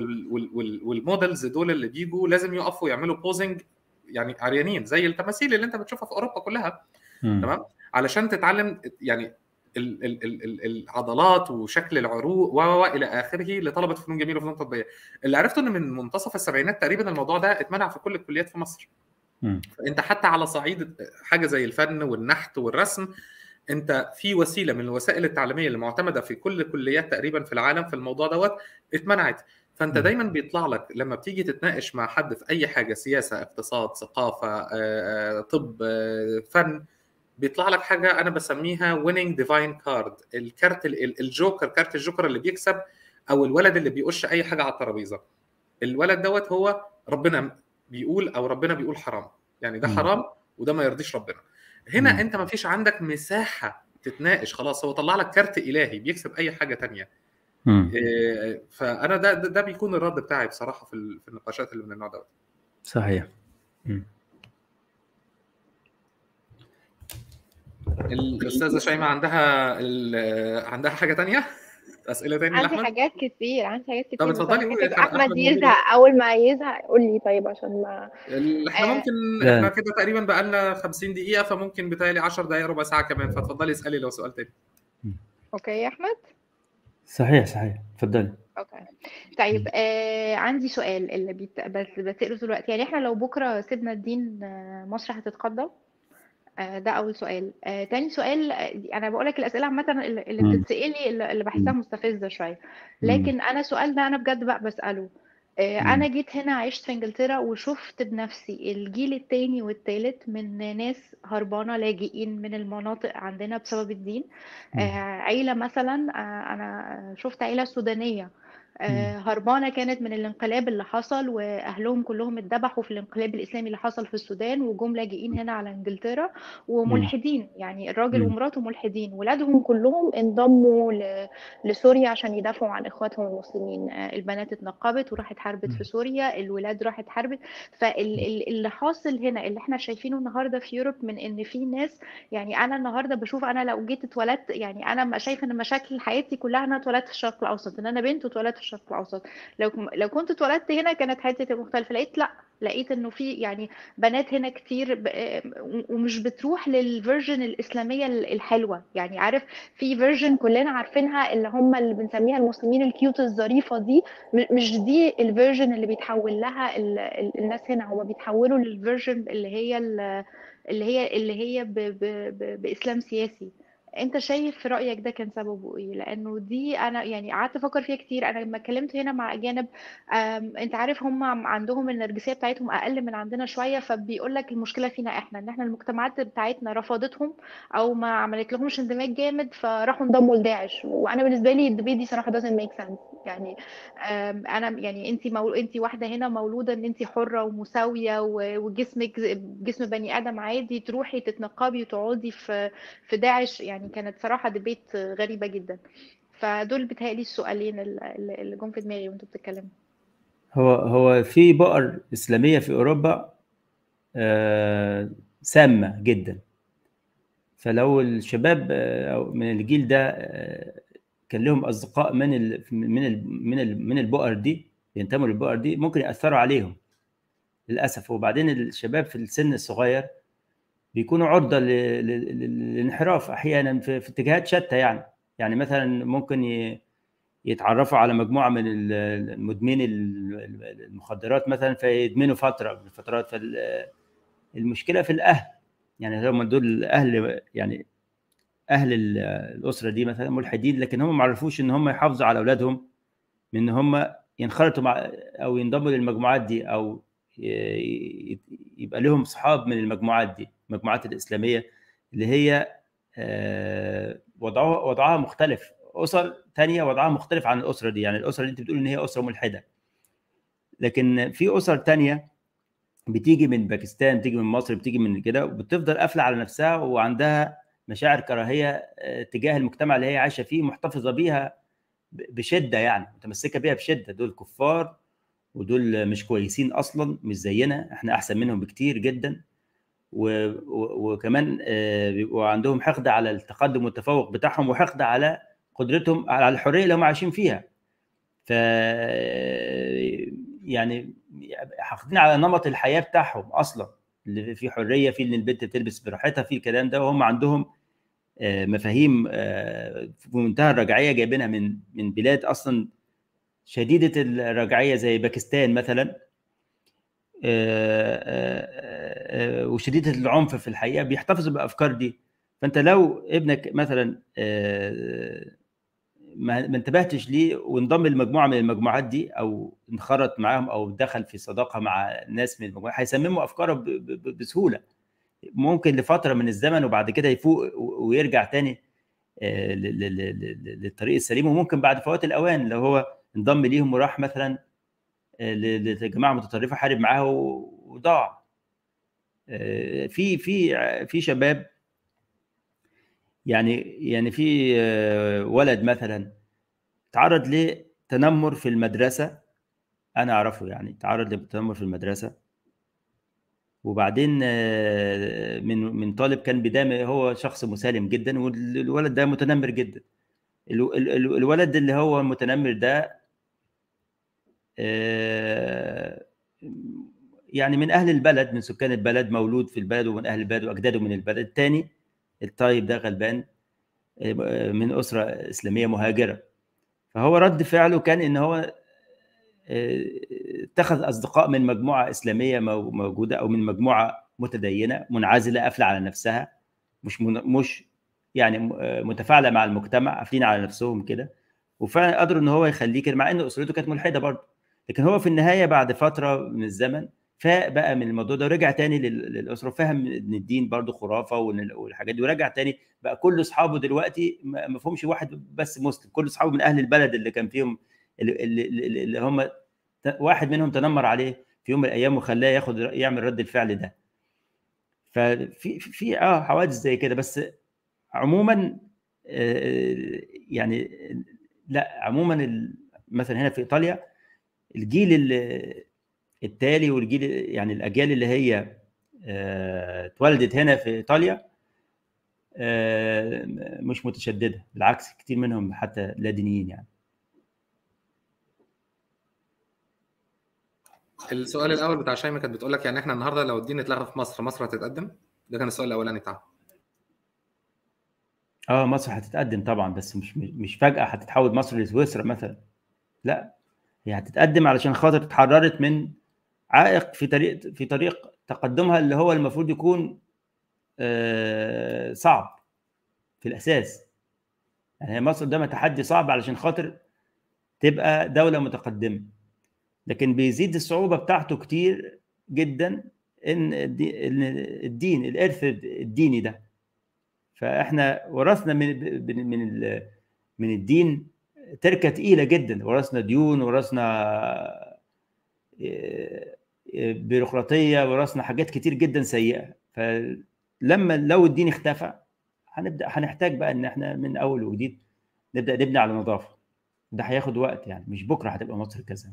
والمودلز دول اللي بيجوا لازم يقفوا يعملوا بوزنج يعني عريانين زي التماثيل اللي انت بتشوفها في اوروبا كلها تمام علشان تتعلم يعني ال ال ال العضلات وشكل العروق و الى اخره لطلبه فنون جميله وفنون تطبيقيه اللي عرفته ان من منتصف السبعينات تقريبا الموضوع ده اتمنع في كل الكليات في مصر انت حتى على صعيد حاجه زي الفن والنحت والرسم انت في وسيله من الوسائل التعليميه اللي معتمده في كل الكليات تقريبا في العالم في الموضوع دوت اتمنعت فانت دايما بيطلع لك لما بتيجي تتناقش مع حد في اي حاجه سياسه اقتصاد ثقافه طب فن بيطلع لك حاجه انا بسميها ويننج ديفاين كارد الكارت الجوكر كارت الجوكر اللي بيكسب او الولد اللي بيقش اي حاجه على الترابيزه الولد دوت هو ربنا بيقول او ربنا بيقول حرام يعني ده حرام وده ما يرضيش ربنا هنا م. انت ما فيش عندك مساحه تتناقش خلاص هو طلع لك كارت الهي بيكسب اي حاجه تانية إيه فانا ده, ده ده بيكون الرد بتاعي بصراحه في في النقاشات اللي من النوع دوت صحيح م. الاستاذه شيماء عندها عندها حاجه تانية اسئله تانية عندي حاجات كتير عندي حاجات كتير طب اتفضلي قولي احمد يزهق اول ما يزهق قول لي طيب عشان ما احنا ممكن احنا كده تقريبا بقى لنا 50 دقيقه فممكن بتهيألي 10 دقائق ربع ساعه كمان فاتفضلي اسالي لو سؤال تاني اوكي يا احمد صحيح صحيح اتفضلي اوكي طيب آه عندي سؤال اللي بيت... بس بسأله دلوقتي يعني احنا لو بكره سيبنا الدين مصر هتتقدم ده اول سؤال آه، تاني سؤال انا بقول لك الاسئله عامه اللي بتتسالي اللي بحسها مستفزه شويه لكن انا سؤال ده انا بجد بقى بساله آه، انا جيت هنا عشت في انجلترا وشفت بنفسي الجيل التاني والتالت من ناس هربانه لاجئين من المناطق عندنا بسبب الدين آه، عيله مثلا انا شفت عيله سودانيه هربانه كانت من الانقلاب اللي حصل واهلهم كلهم اتذبحوا في الانقلاب الاسلامي اللي حصل في السودان وجم لاجئين هنا على انجلترا وملحدين يعني الراجل ومراته ملحدين ولادهم كلهم انضموا لسوريا عشان يدافعوا عن اخواتهم المسلمين البنات اتنقبت وراحت حاربت في سوريا الولاد راحت حاربت فاللي حاصل هنا اللي احنا شايفينه النهارده في يوروب من ان في ناس يعني انا النهارده بشوف انا لو جيت اتولدت يعني انا شايفه ان مشاكل حياتي كلها انا اتولدت في الشرق الاوسط ان انا بنت واتولدت في الشرق الاوسط لو لو كنت اتولدت هنا كانت حياتي مختلفه لقيت لا لقيت انه في يعني بنات هنا كتير ومش بتروح للفيرجن الاسلاميه الحلوه يعني عارف في فيرجن كلنا عارفينها اللي هم اللي بنسميها المسلمين الكيوت الظريفه دي مش دي الفيرجن اللي بيتحول لها الناس هنا هم بيتحولوا للفيرجن اللي هي اللي هي اللي هي ب ب ب باسلام سياسي انت شايف في رايك ده كان سببه ايه لانه دي انا يعني قعدت افكر فيها كتير انا لما اتكلمت هنا مع اجانب انت عارف هم عندهم النرجسيه بتاعتهم اقل من عندنا شويه فبيقول لك المشكله فينا احنا ان احنا المجتمعات بتاعتنا رفضتهم او ما عملت لهمش اندماج جامد فراحوا انضموا لداعش وانا بالنسبه لي الدبي دي صراحه doesn't make sense يعني انا يعني انت مول... انت واحده هنا مولوده ان انت حره ومساويه وجسمك جسم بني ادم عادي تروحي تتنقبي وتقعدي في في داعش يعني يعني كانت صراحه ديبيت غريبه جدا فدول بتهيألي السؤالين اللي جم في دماغي وانتوا بتتكلموا هو هو في بؤر اسلاميه في اوروبا آه سامه جدا فلو الشباب آه، من الجيل ده آه، كان لهم اصدقاء من ال من ال من ال من البؤر دي ينتموا للبؤر دي ممكن ياثروا عليهم للاسف وبعدين الشباب في السن الصغير بيكونوا عرضه للانحراف احيانا في, في اتجاهات شتى يعني يعني مثلا ممكن يتعرفوا على مجموعه من المدمنين المخدرات مثلا فيدمنوا فتره من الفترات فالمشكله في الاهل يعني هم دول الاهل يعني اهل الاسره دي مثلا ملحدين لكن هم ما عرفوش ان هم يحافظوا على اولادهم من ان هم ينخرطوا مع او ينضموا للمجموعات دي او يبقى لهم صحاب من المجموعات دي المجموعات الاسلاميه اللي هي آه، وضعها وضعها مختلف اسر تانية وضعها مختلف عن الاسره دي يعني الاسره اللي انت بتقول ان هي اسره ملحده لكن في اسر تانية بتيجي من باكستان بتيجي من مصر بتيجي من كده وبتفضل قافله على نفسها وعندها مشاعر كراهيه آه، تجاه المجتمع اللي هي عايشه فيه محتفظه بيها بشده يعني متمسكه بيها بشده دول كفار ودول مش كويسين اصلا مش زينا احنا احسن منهم بكتير جدا و... و... وكمان آه، بيبقوا عندهم حقد على التقدم والتفوق بتاعهم وحقد على قدرتهم على الحريه اللي هم عايشين فيها ف يعني حاقدين على نمط الحياه بتاعهم اصلا اللي في حريه في ان البنت تلبس براحتها في الكلام ده وهم عندهم آه، مفاهيم آه، في منتهى الرجعيه جايبينها من من بلاد اصلا شديده الرجعيه زي باكستان مثلا آه، وشديده العنف في الحقيقه بيحتفظوا بالافكار دي فانت لو ابنك مثلا ما انتبهتش ليه وانضم لمجموعه من المجموعات دي او انخرط معاهم او دخل في صداقه مع ناس من المجموعه هيسمموا افكاره بسهوله ممكن لفتره من الزمن وبعد كده يفوق ويرجع تاني آه، للطريق السليم وممكن بعد فوات الاوان لو هو انضم ليهم وراح مثلا آه، لجماعه متطرفه حارب معاه وضاع آه، في في في شباب يعني يعني في ولد مثلا تعرض لتنمر في المدرسه انا اعرفه يعني تعرض لتنمر في المدرسه وبعدين آه، من من طالب كان بدايه هو شخص مسالم جدا والولد ده متنمر جدا الولد اللي هو المتنمر ده آه، يعني من اهل البلد من سكان البلد مولود في البلد ومن اهل البلد واجداده من البلد الثاني الطيب ده غلبان آه، من اسره اسلاميه مهاجره فهو رد فعله كان ان هو اتخذ اصدقاء من مجموعه اسلاميه موجوده او من مجموعه متدينه منعزله قافله على نفسها مش مش يعني متفاعله مع المجتمع قافلين على نفسهم كده وفعلا قدروا ان هو يخليه كده مع ان اسرته كانت ملحده برضه لكن هو في النهايه بعد فتره من الزمن فاق بقى من الموضوع ده ورجع تاني للاسره فهم ان الدين برضه خرافه والحاجات دي ورجع تاني بقى كل اصحابه دلوقتي ما فيهمش واحد بس مسلم كل اصحابه من اهل البلد اللي كان فيهم اللي, اللي, اللي هم واحد منهم تنمر عليه في يوم من الايام وخلاه ياخد يعمل رد الفعل ده ففي في اه حوادث زي كده بس عموما آه يعني لا عموما مثلا هنا في ايطاليا الجيل التالي والجيل يعني الاجيال اللي هي آه اتولدت هنا في ايطاليا آه مش متشدده بالعكس كتير منهم حتى لا دينيين يعني السؤال الاول بتاع شيماء كانت بتقول لك يعني احنا النهارده لو الدين اتلغى في مصر مصر هتتقدم ده كان السؤال الاولاني بتاعها اه مصر هتتقدم طبعا بس مش مش فجاه هتتحول مصر لسويسرا مثلا لا هي هتتقدم علشان خاطر اتحررت من عائق في طريق في طريق تقدمها اللي هو المفروض يكون آه صعب في الاساس يعني مصر قدامها تحدي صعب علشان خاطر تبقى دوله متقدمه لكن بيزيد الصعوبه بتاعته كتير جدا ان الدين الارث الديني ده فاحنا ورثنا من من من الدين تركه تقيله جدا ورثنا ديون ورثنا آه، بيروقراطيه ورثنا حاجات كتير جدا سيئه فلما لو الدين اختفى هنبدا هنحتاج بقى ان احنا من اول وجديد نبدا نبني على نظافه ده هياخد وقت يعني مش بكره هتبقى مصر كذا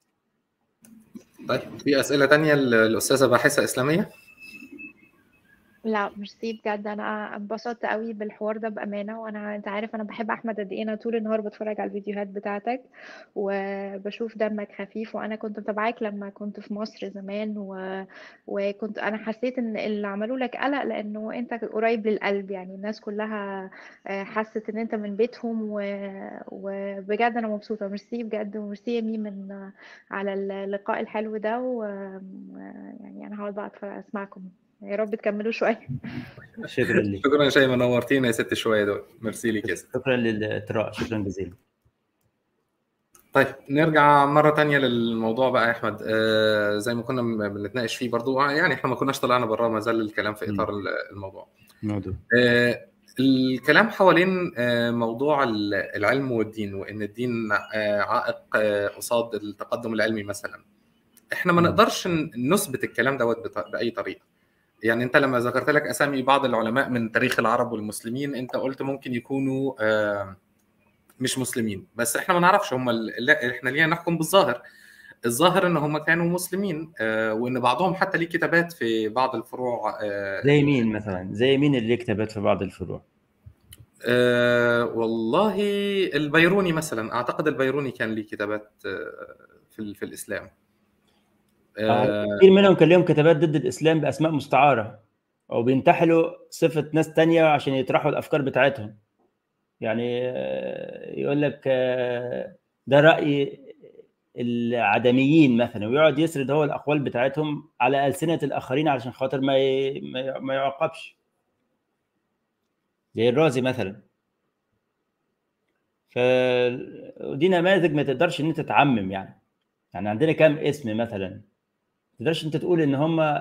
طيب في اسئله تانية الاستاذه باحثه اسلاميه لا ميرسي بجد انا انبسطت قوي بالحوار ده بامانه وانا انت عارف انا بحب احمد قد ايه انا طول النهار بتفرج على الفيديوهات بتاعتك وبشوف دمك خفيف وانا كنت متابعاك لما كنت في مصر زمان و... وكنت انا حسيت ان اللي عملوا لك قلق لانه انت قريب للقلب يعني الناس كلها آه، حست ان انت من بيتهم و... وبجد انا مبسوطه ميرسي بجد وميرسي يا مين من على اللقاء الحلو ده ويعني انا هقعد بقى أتفرج- اسمعكم يا رب تكملوا شويه شكرا لك شكرا يا شيماء نورتينا يا ست شويه دول ميرسي ليك يا ست شكرا للاطراء شكرا جزيلا طيب نرجع مرة تانية للموضوع بقى يا أحمد آه زي ما كنا م- بنتناقش فيه برضو آه، يعني احنا ما كناش طلعنا بره ما زال الكلام في إطار ال- الموضوع موضوع آه الكلام حوالين آه موضوع ال- العلم والدين وإن الدين آه عائق آه قصاد التقدم العلمي مثلا احنا ما مم. نقدرش ن- نثبت الكلام دوت بط- بأي طريقة يعني انت لما ذكرت لك اسامي بعض العلماء من تاريخ العرب والمسلمين انت قلت ممكن يكونوا آه مش مسلمين بس احنا ما نعرفش هم ال- احنا لينا نحكم بالظاهر الظاهر ان هم كانوا مسلمين آه، وان بعضهم حتى ليه كتابات في بعض الفروع آه، زي مين مثلا زي مين اللي كتبت في بعض الفروع آه، والله البيروني مثلا اعتقد البيروني كان ليه كتابات آه، في ال- في الاسلام آه، كثير منهم كان لهم كتابات ضد الاسلام باسماء مستعاره او بينتحلوا صفه ناس تانية عشان يطرحوا الافكار بتاعتهم يعني آه، يقول لك آه، ده راي العدميين مثلا ويقعد يسرد هو الاقوال بتاعتهم على السنه الاخرين علشان خاطر ما ي- ما ي- ما يعاقبش زي الرازي مثلا ف ودي نماذج ما تقدرش ان انت تعمم يعني يعني عندنا كام اسم مثلا ما تقدرش انت تقول ان هم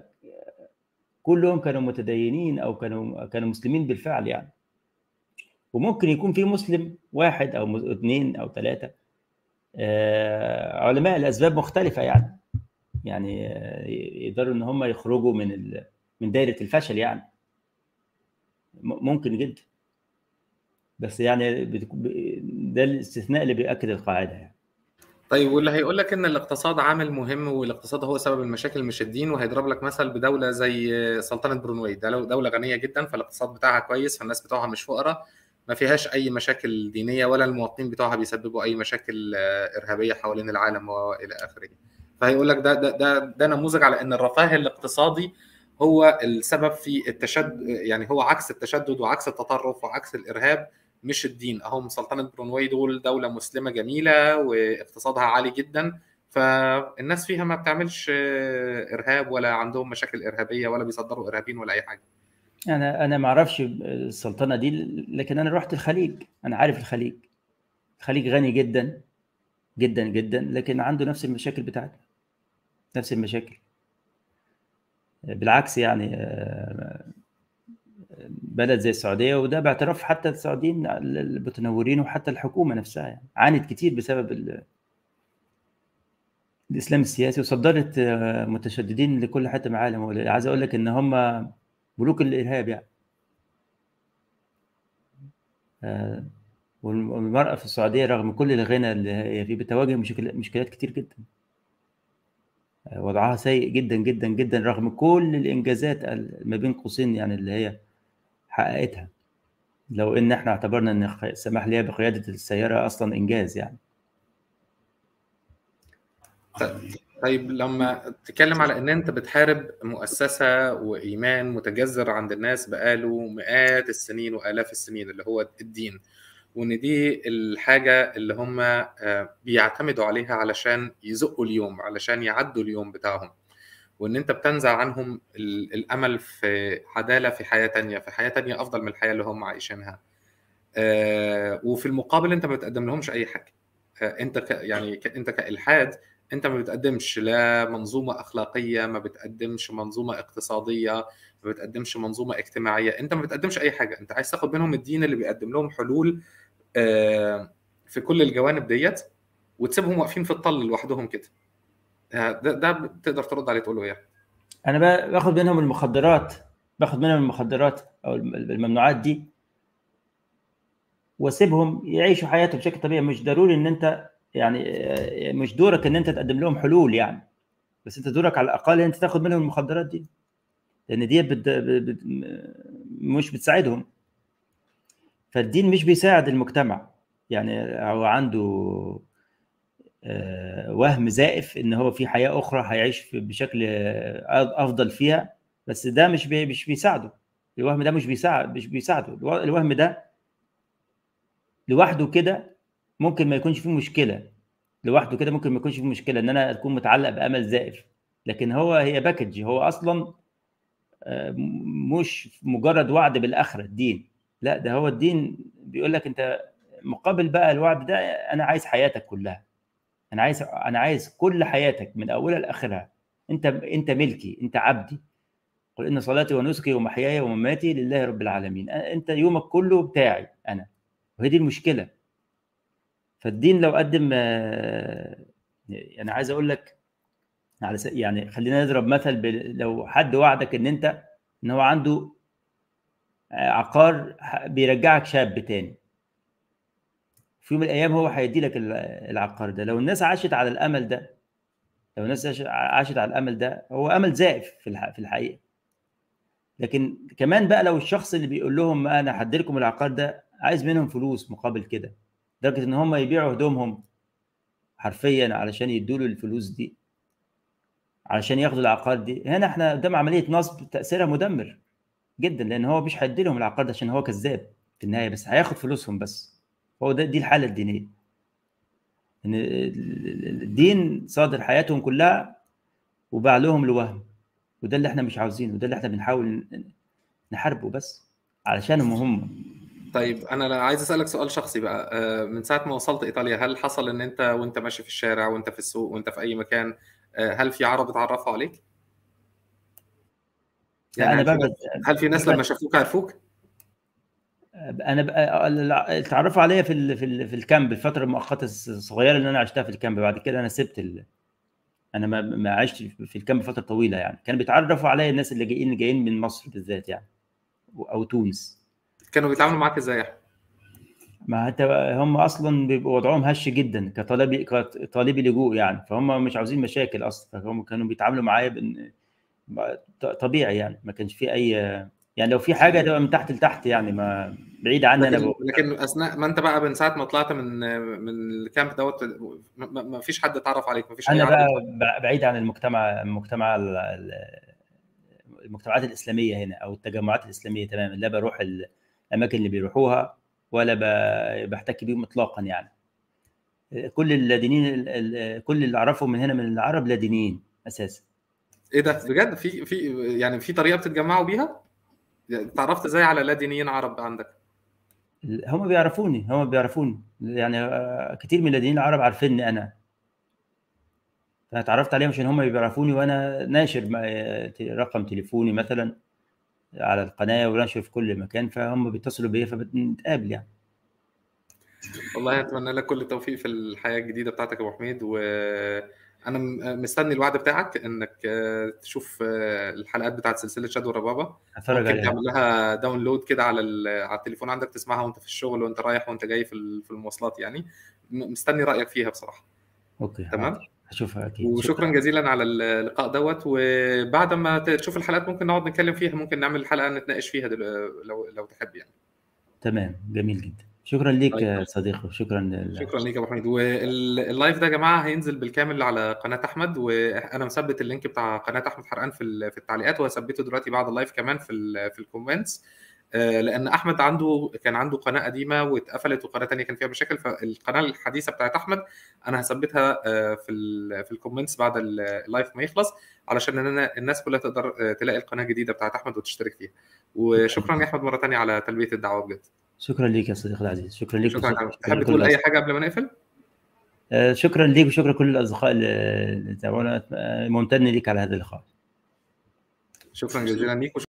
كلهم كانوا متدينين او كانوا كانوا مسلمين بالفعل يعني وممكن يكون في مسلم واحد او مس- اثنين او ثلاثه آه، علماء لاسباب مختلفه يعني يعني آه، يقدروا ان هم يخرجوا من ال... من دايره الفشل يعني م- ممكن جدا بس يعني بتك- ب- ده الاستثناء اللي بيأكد القاعده يعني طيب واللي هيقول لك ان الاقتصاد عامل مهم والاقتصاد هو سبب المشاكل مش الدين وهيضرب لك مثل بدوله زي سلطنه برونواي ده لو دوله غنيه جدا فالاقتصاد بتاعها كويس فالناس بتوعها مش فقراء ما فيهاش اي مشاكل دينيه ولا المواطنين بتوعها بيسببوا اي مشاكل آه، ارهابيه حوالين العالم والى اخره فهيقول لك ده ده ده, ده نموذج على ان الرفاه الاقتصادي هو السبب في التشدد يعني هو عكس التشدد وعكس التطرف وعكس الارهاب مش الدين اهم سلطنه برونواي دول دوله مسلمه جميله واقتصادها عالي جدا فالناس فيها ما بتعملش آه، ارهاب ولا عندهم مشاكل ارهابيه ولا بيصدروا ارهابيين ولا اي حاجه انا انا ما اعرفش السلطنه دي لكن انا رحت الخليج انا عارف الخليج الخليج غني جدا جدا جدا لكن عنده نفس المشاكل بتاعتنا نفس المشاكل بالعكس يعني آه، بلد زي السعوديه وده باعتراف حتى السعوديين المتنورين وحتى الحكومه نفسها يعني عانت كتير بسبب ال- الاسلام السياسي وصدرت آه، متشددين لكل حته من العالم عايز اقول لك ان هم ملوك الارهاب يعني آه، والمرأة في السعودية رغم كل الغنى اللي هي فيه بتواجه مشكلات مشكلات كتير جدا آه، وضعها سيء جدا جدا جدا رغم كل الإنجازات ال- ما بين قوسين يعني اللي هي حققتها لو إن إحنا اعتبرنا إن خ- السماح ليها بقيادة السيارة أصلا إنجاز يعني طيب لما تتكلم على ان انت بتحارب مؤسسه وايمان متجذر عند الناس بقاله مئات السنين والاف السنين اللي هو الدين وان دي الحاجه اللي هم آه، بيعتمدوا عليها علشان يزقوا اليوم علشان يعدوا اليوم بتاعهم وان انت بتنزع عنهم ال- الامل في عداله في حياه تانية في حياه تانية افضل من الحياه اللي هم عايشينها آه، وفي المقابل انت ما بتقدم لهمش اي حاجه آه، انت ك يعني ك انت كالحاد انت ما بتقدمش لا منظومه اخلاقيه ما بتقدمش منظومه اقتصاديه ما بتقدمش منظومه اجتماعيه انت ما بتقدمش اي حاجه انت عايز تاخد منهم الدين اللي بيقدم لهم حلول آه، في كل الجوانب ديت وتسيبهم واقفين في الطل لوحدهم كده آه، ده, ده تقدر ترد عليه تقول له ايه أنا با- باخد منهم المخدرات باخد منهم المخدرات أو الم- الممنوعات دي واسيبهم يعيشوا حياتهم بشكل طبيعي مش ضروري ان انت يعني آه، مش دورك ان انت تقدم لهم حلول يعني بس انت دورك على الاقل ان انت تاخد منهم المخدرات دي لان دي بت... بت... مش بتساعدهم فالدين مش بيساعد المجتمع يعني هو عنده وهم زائف ان هو في حياه اخرى هيعيش بشكل افضل فيها بس ده مش بي مش بيساعده الوهم ده مش بيساعد مش بيساعده الوهم ده لوحده كده ممكن ما يكونش فيه مشكله لوحده كده ممكن ما يكونش فيه مشكله ان انا اكون متعلق بامل زائف لكن هو هي باكج هو اصلا مش مجرد وعد بالاخره الدين لا ده هو الدين بيقول لك انت مقابل بقى الوعد ده انا عايز حياتك كلها انا عايز انا عايز كل حياتك من اولها لاخرها انت انت ملكي انت عبدي قل ان صلاتي ونسكي ومحياي ومماتي لله رب العالمين انت يومك كله بتاعي انا وهي دي المشكله فالدين لو قدم يعني عايز اقول لك على يعني خلينا نضرب مثل لو حد وعدك ان انت ان هو عنده عقار بيرجعك شاب تاني في يوم من الايام هو هيدي لك العقار ده لو الناس عاشت على الامل ده لو الناس عاشت على الامل ده هو امل زائف في في الحقيقه لكن كمان بقى لو الشخص اللي بيقول لهم انا هدي لكم العقار ده عايز منهم فلوس مقابل كده لدرجه ان هم يبيعوا هدومهم حرفيا علشان يدوا له الفلوس دي علشان ياخدوا العقار دي هنا احنا قدام عمليه نصب تاثيرها مدمر جدا لان هو مش هيدي لهم العقار ده عشان هو كذاب في النهايه بس هياخد فلوسهم بس هو ده دي الحاله الدينيه ان الدين صادر حياتهم كلها وباع لهم لوهم وده اللي احنا مش عاوزينه وده اللي احنا بنحاول نحاربه بس علشانهم هم طيب انا عايز اسالك سؤال شخصي بقى من ساعه ما وصلت ايطاليا هل حصل ان انت وانت ماشي في الشارع وانت في السوق وانت في اي مكان هل في عرب اتعرفوا عليك؟ يعني انا هل, في هل في ناس لما شافوك عرفوك؟ انا اتعرفوا عليا في ال في ال في الكامب الفتره المؤقته الصغيره اللي انا عشتها في الكامب بعد كده انا سبت ال... انا ما ما عشت في الكامب فتره طويله يعني كانوا بيتعرفوا عليا الناس اللي جايين جايين من مصر بالذات يعني او تونس كانوا بيتعاملوا معاك ازاي يا ما انت هم اصلا بيبقوا وضعهم هش جدا كطالبي كطالبي لجوء يعني فهم مش عاوزين مشاكل اصلا فهم كانوا بيتعاملوا معايا بن... طبيعي يعني ما كانش في اي يعني لو في حاجه تبقى من تحت لتحت يعني ما بعيد عني لكن انا بقول. لكن اثناء ما انت بقى من ساعه ما طلعت من من الكامب دوت ما فيش حد اتعرف عليك ما فيش انا بقى بعيد عن المجتمع المجتمع المجتمعات الاسلاميه هنا او التجمعات الاسلاميه تماما لا بروح الاماكن اللي بيروحوها ولا بحتك بيهم اطلاقا يعني كل الدينين كل اللي اعرفهم من هنا من العرب لا دينيين اساسا ايه ده بجد في في يعني في طريقه بتتجمعوا بيها؟ تعرفت ازاي على لا دينيين عرب عندك؟ هم بيعرفوني هم بيعرفوني يعني كتير من اللاذقين العرب عارفيني انا فانا اتعرفت عليهم عشان هم بيعرفوني وانا ناشر رقم تليفوني مثلا على القناه وناشر في كل مكان فهم بيتصلوا بيا فبنتقابل يعني والله اتمنى لك كل التوفيق في الحياه الجديده بتاعتك يا ابو حميد و انا مستني الوعد بتاعك انك تشوف الحلقات بتاعت سلسله شادو ربابه هتفرج ممكن تعمل لها داونلود كده على على التليفون عندك تسمعها وانت في الشغل وانت رايح وانت جاي في في المواصلات يعني مستني رايك فيها بصراحه اوكي تمام هشوفها اكيد وشكرا جزيلا على اللقاء دوت وبعد ما تشوف الحلقات ممكن نقعد نتكلم فيها ممكن نعمل حلقه نتناقش فيها لو لو تحب يعني تمام جميل جدا شكرا ليك يا صديقي شكرا لل... شكرا ليك يا ابو حميد واللايف ده يا جماعه هينزل بالكامل على قناه احمد وانا مثبت اللينك بتاع قناه احمد حرقان في في التعليقات وهثبته دلوقتي بعد اللايف كمان في ال في الكومنتس لان احمد عنده كان عنده قناه قديمه واتقفلت وقناه ثانيه كان فيها مشاكل فالقناه الحديثه بتاعت احمد انا هثبتها في ال في الكومنتس بعد اللايف ما يخلص علشان الناس كلها تقدر تلاقي القناه الجديده بتاعت احمد وتشترك فيها وشكرا يا احمد مره ثانيه على تلبيه الدعوه بجد شكرا ليك يا صديقي العزيز شكرا ليك شكرا تحب تقول اي حاجه قبل ما نقفل آه شكرا ليك وشكرا كل الاصدقاء اللي تابعونا ممتن ليك على هذا اللقاء شكرا جزيلا ليك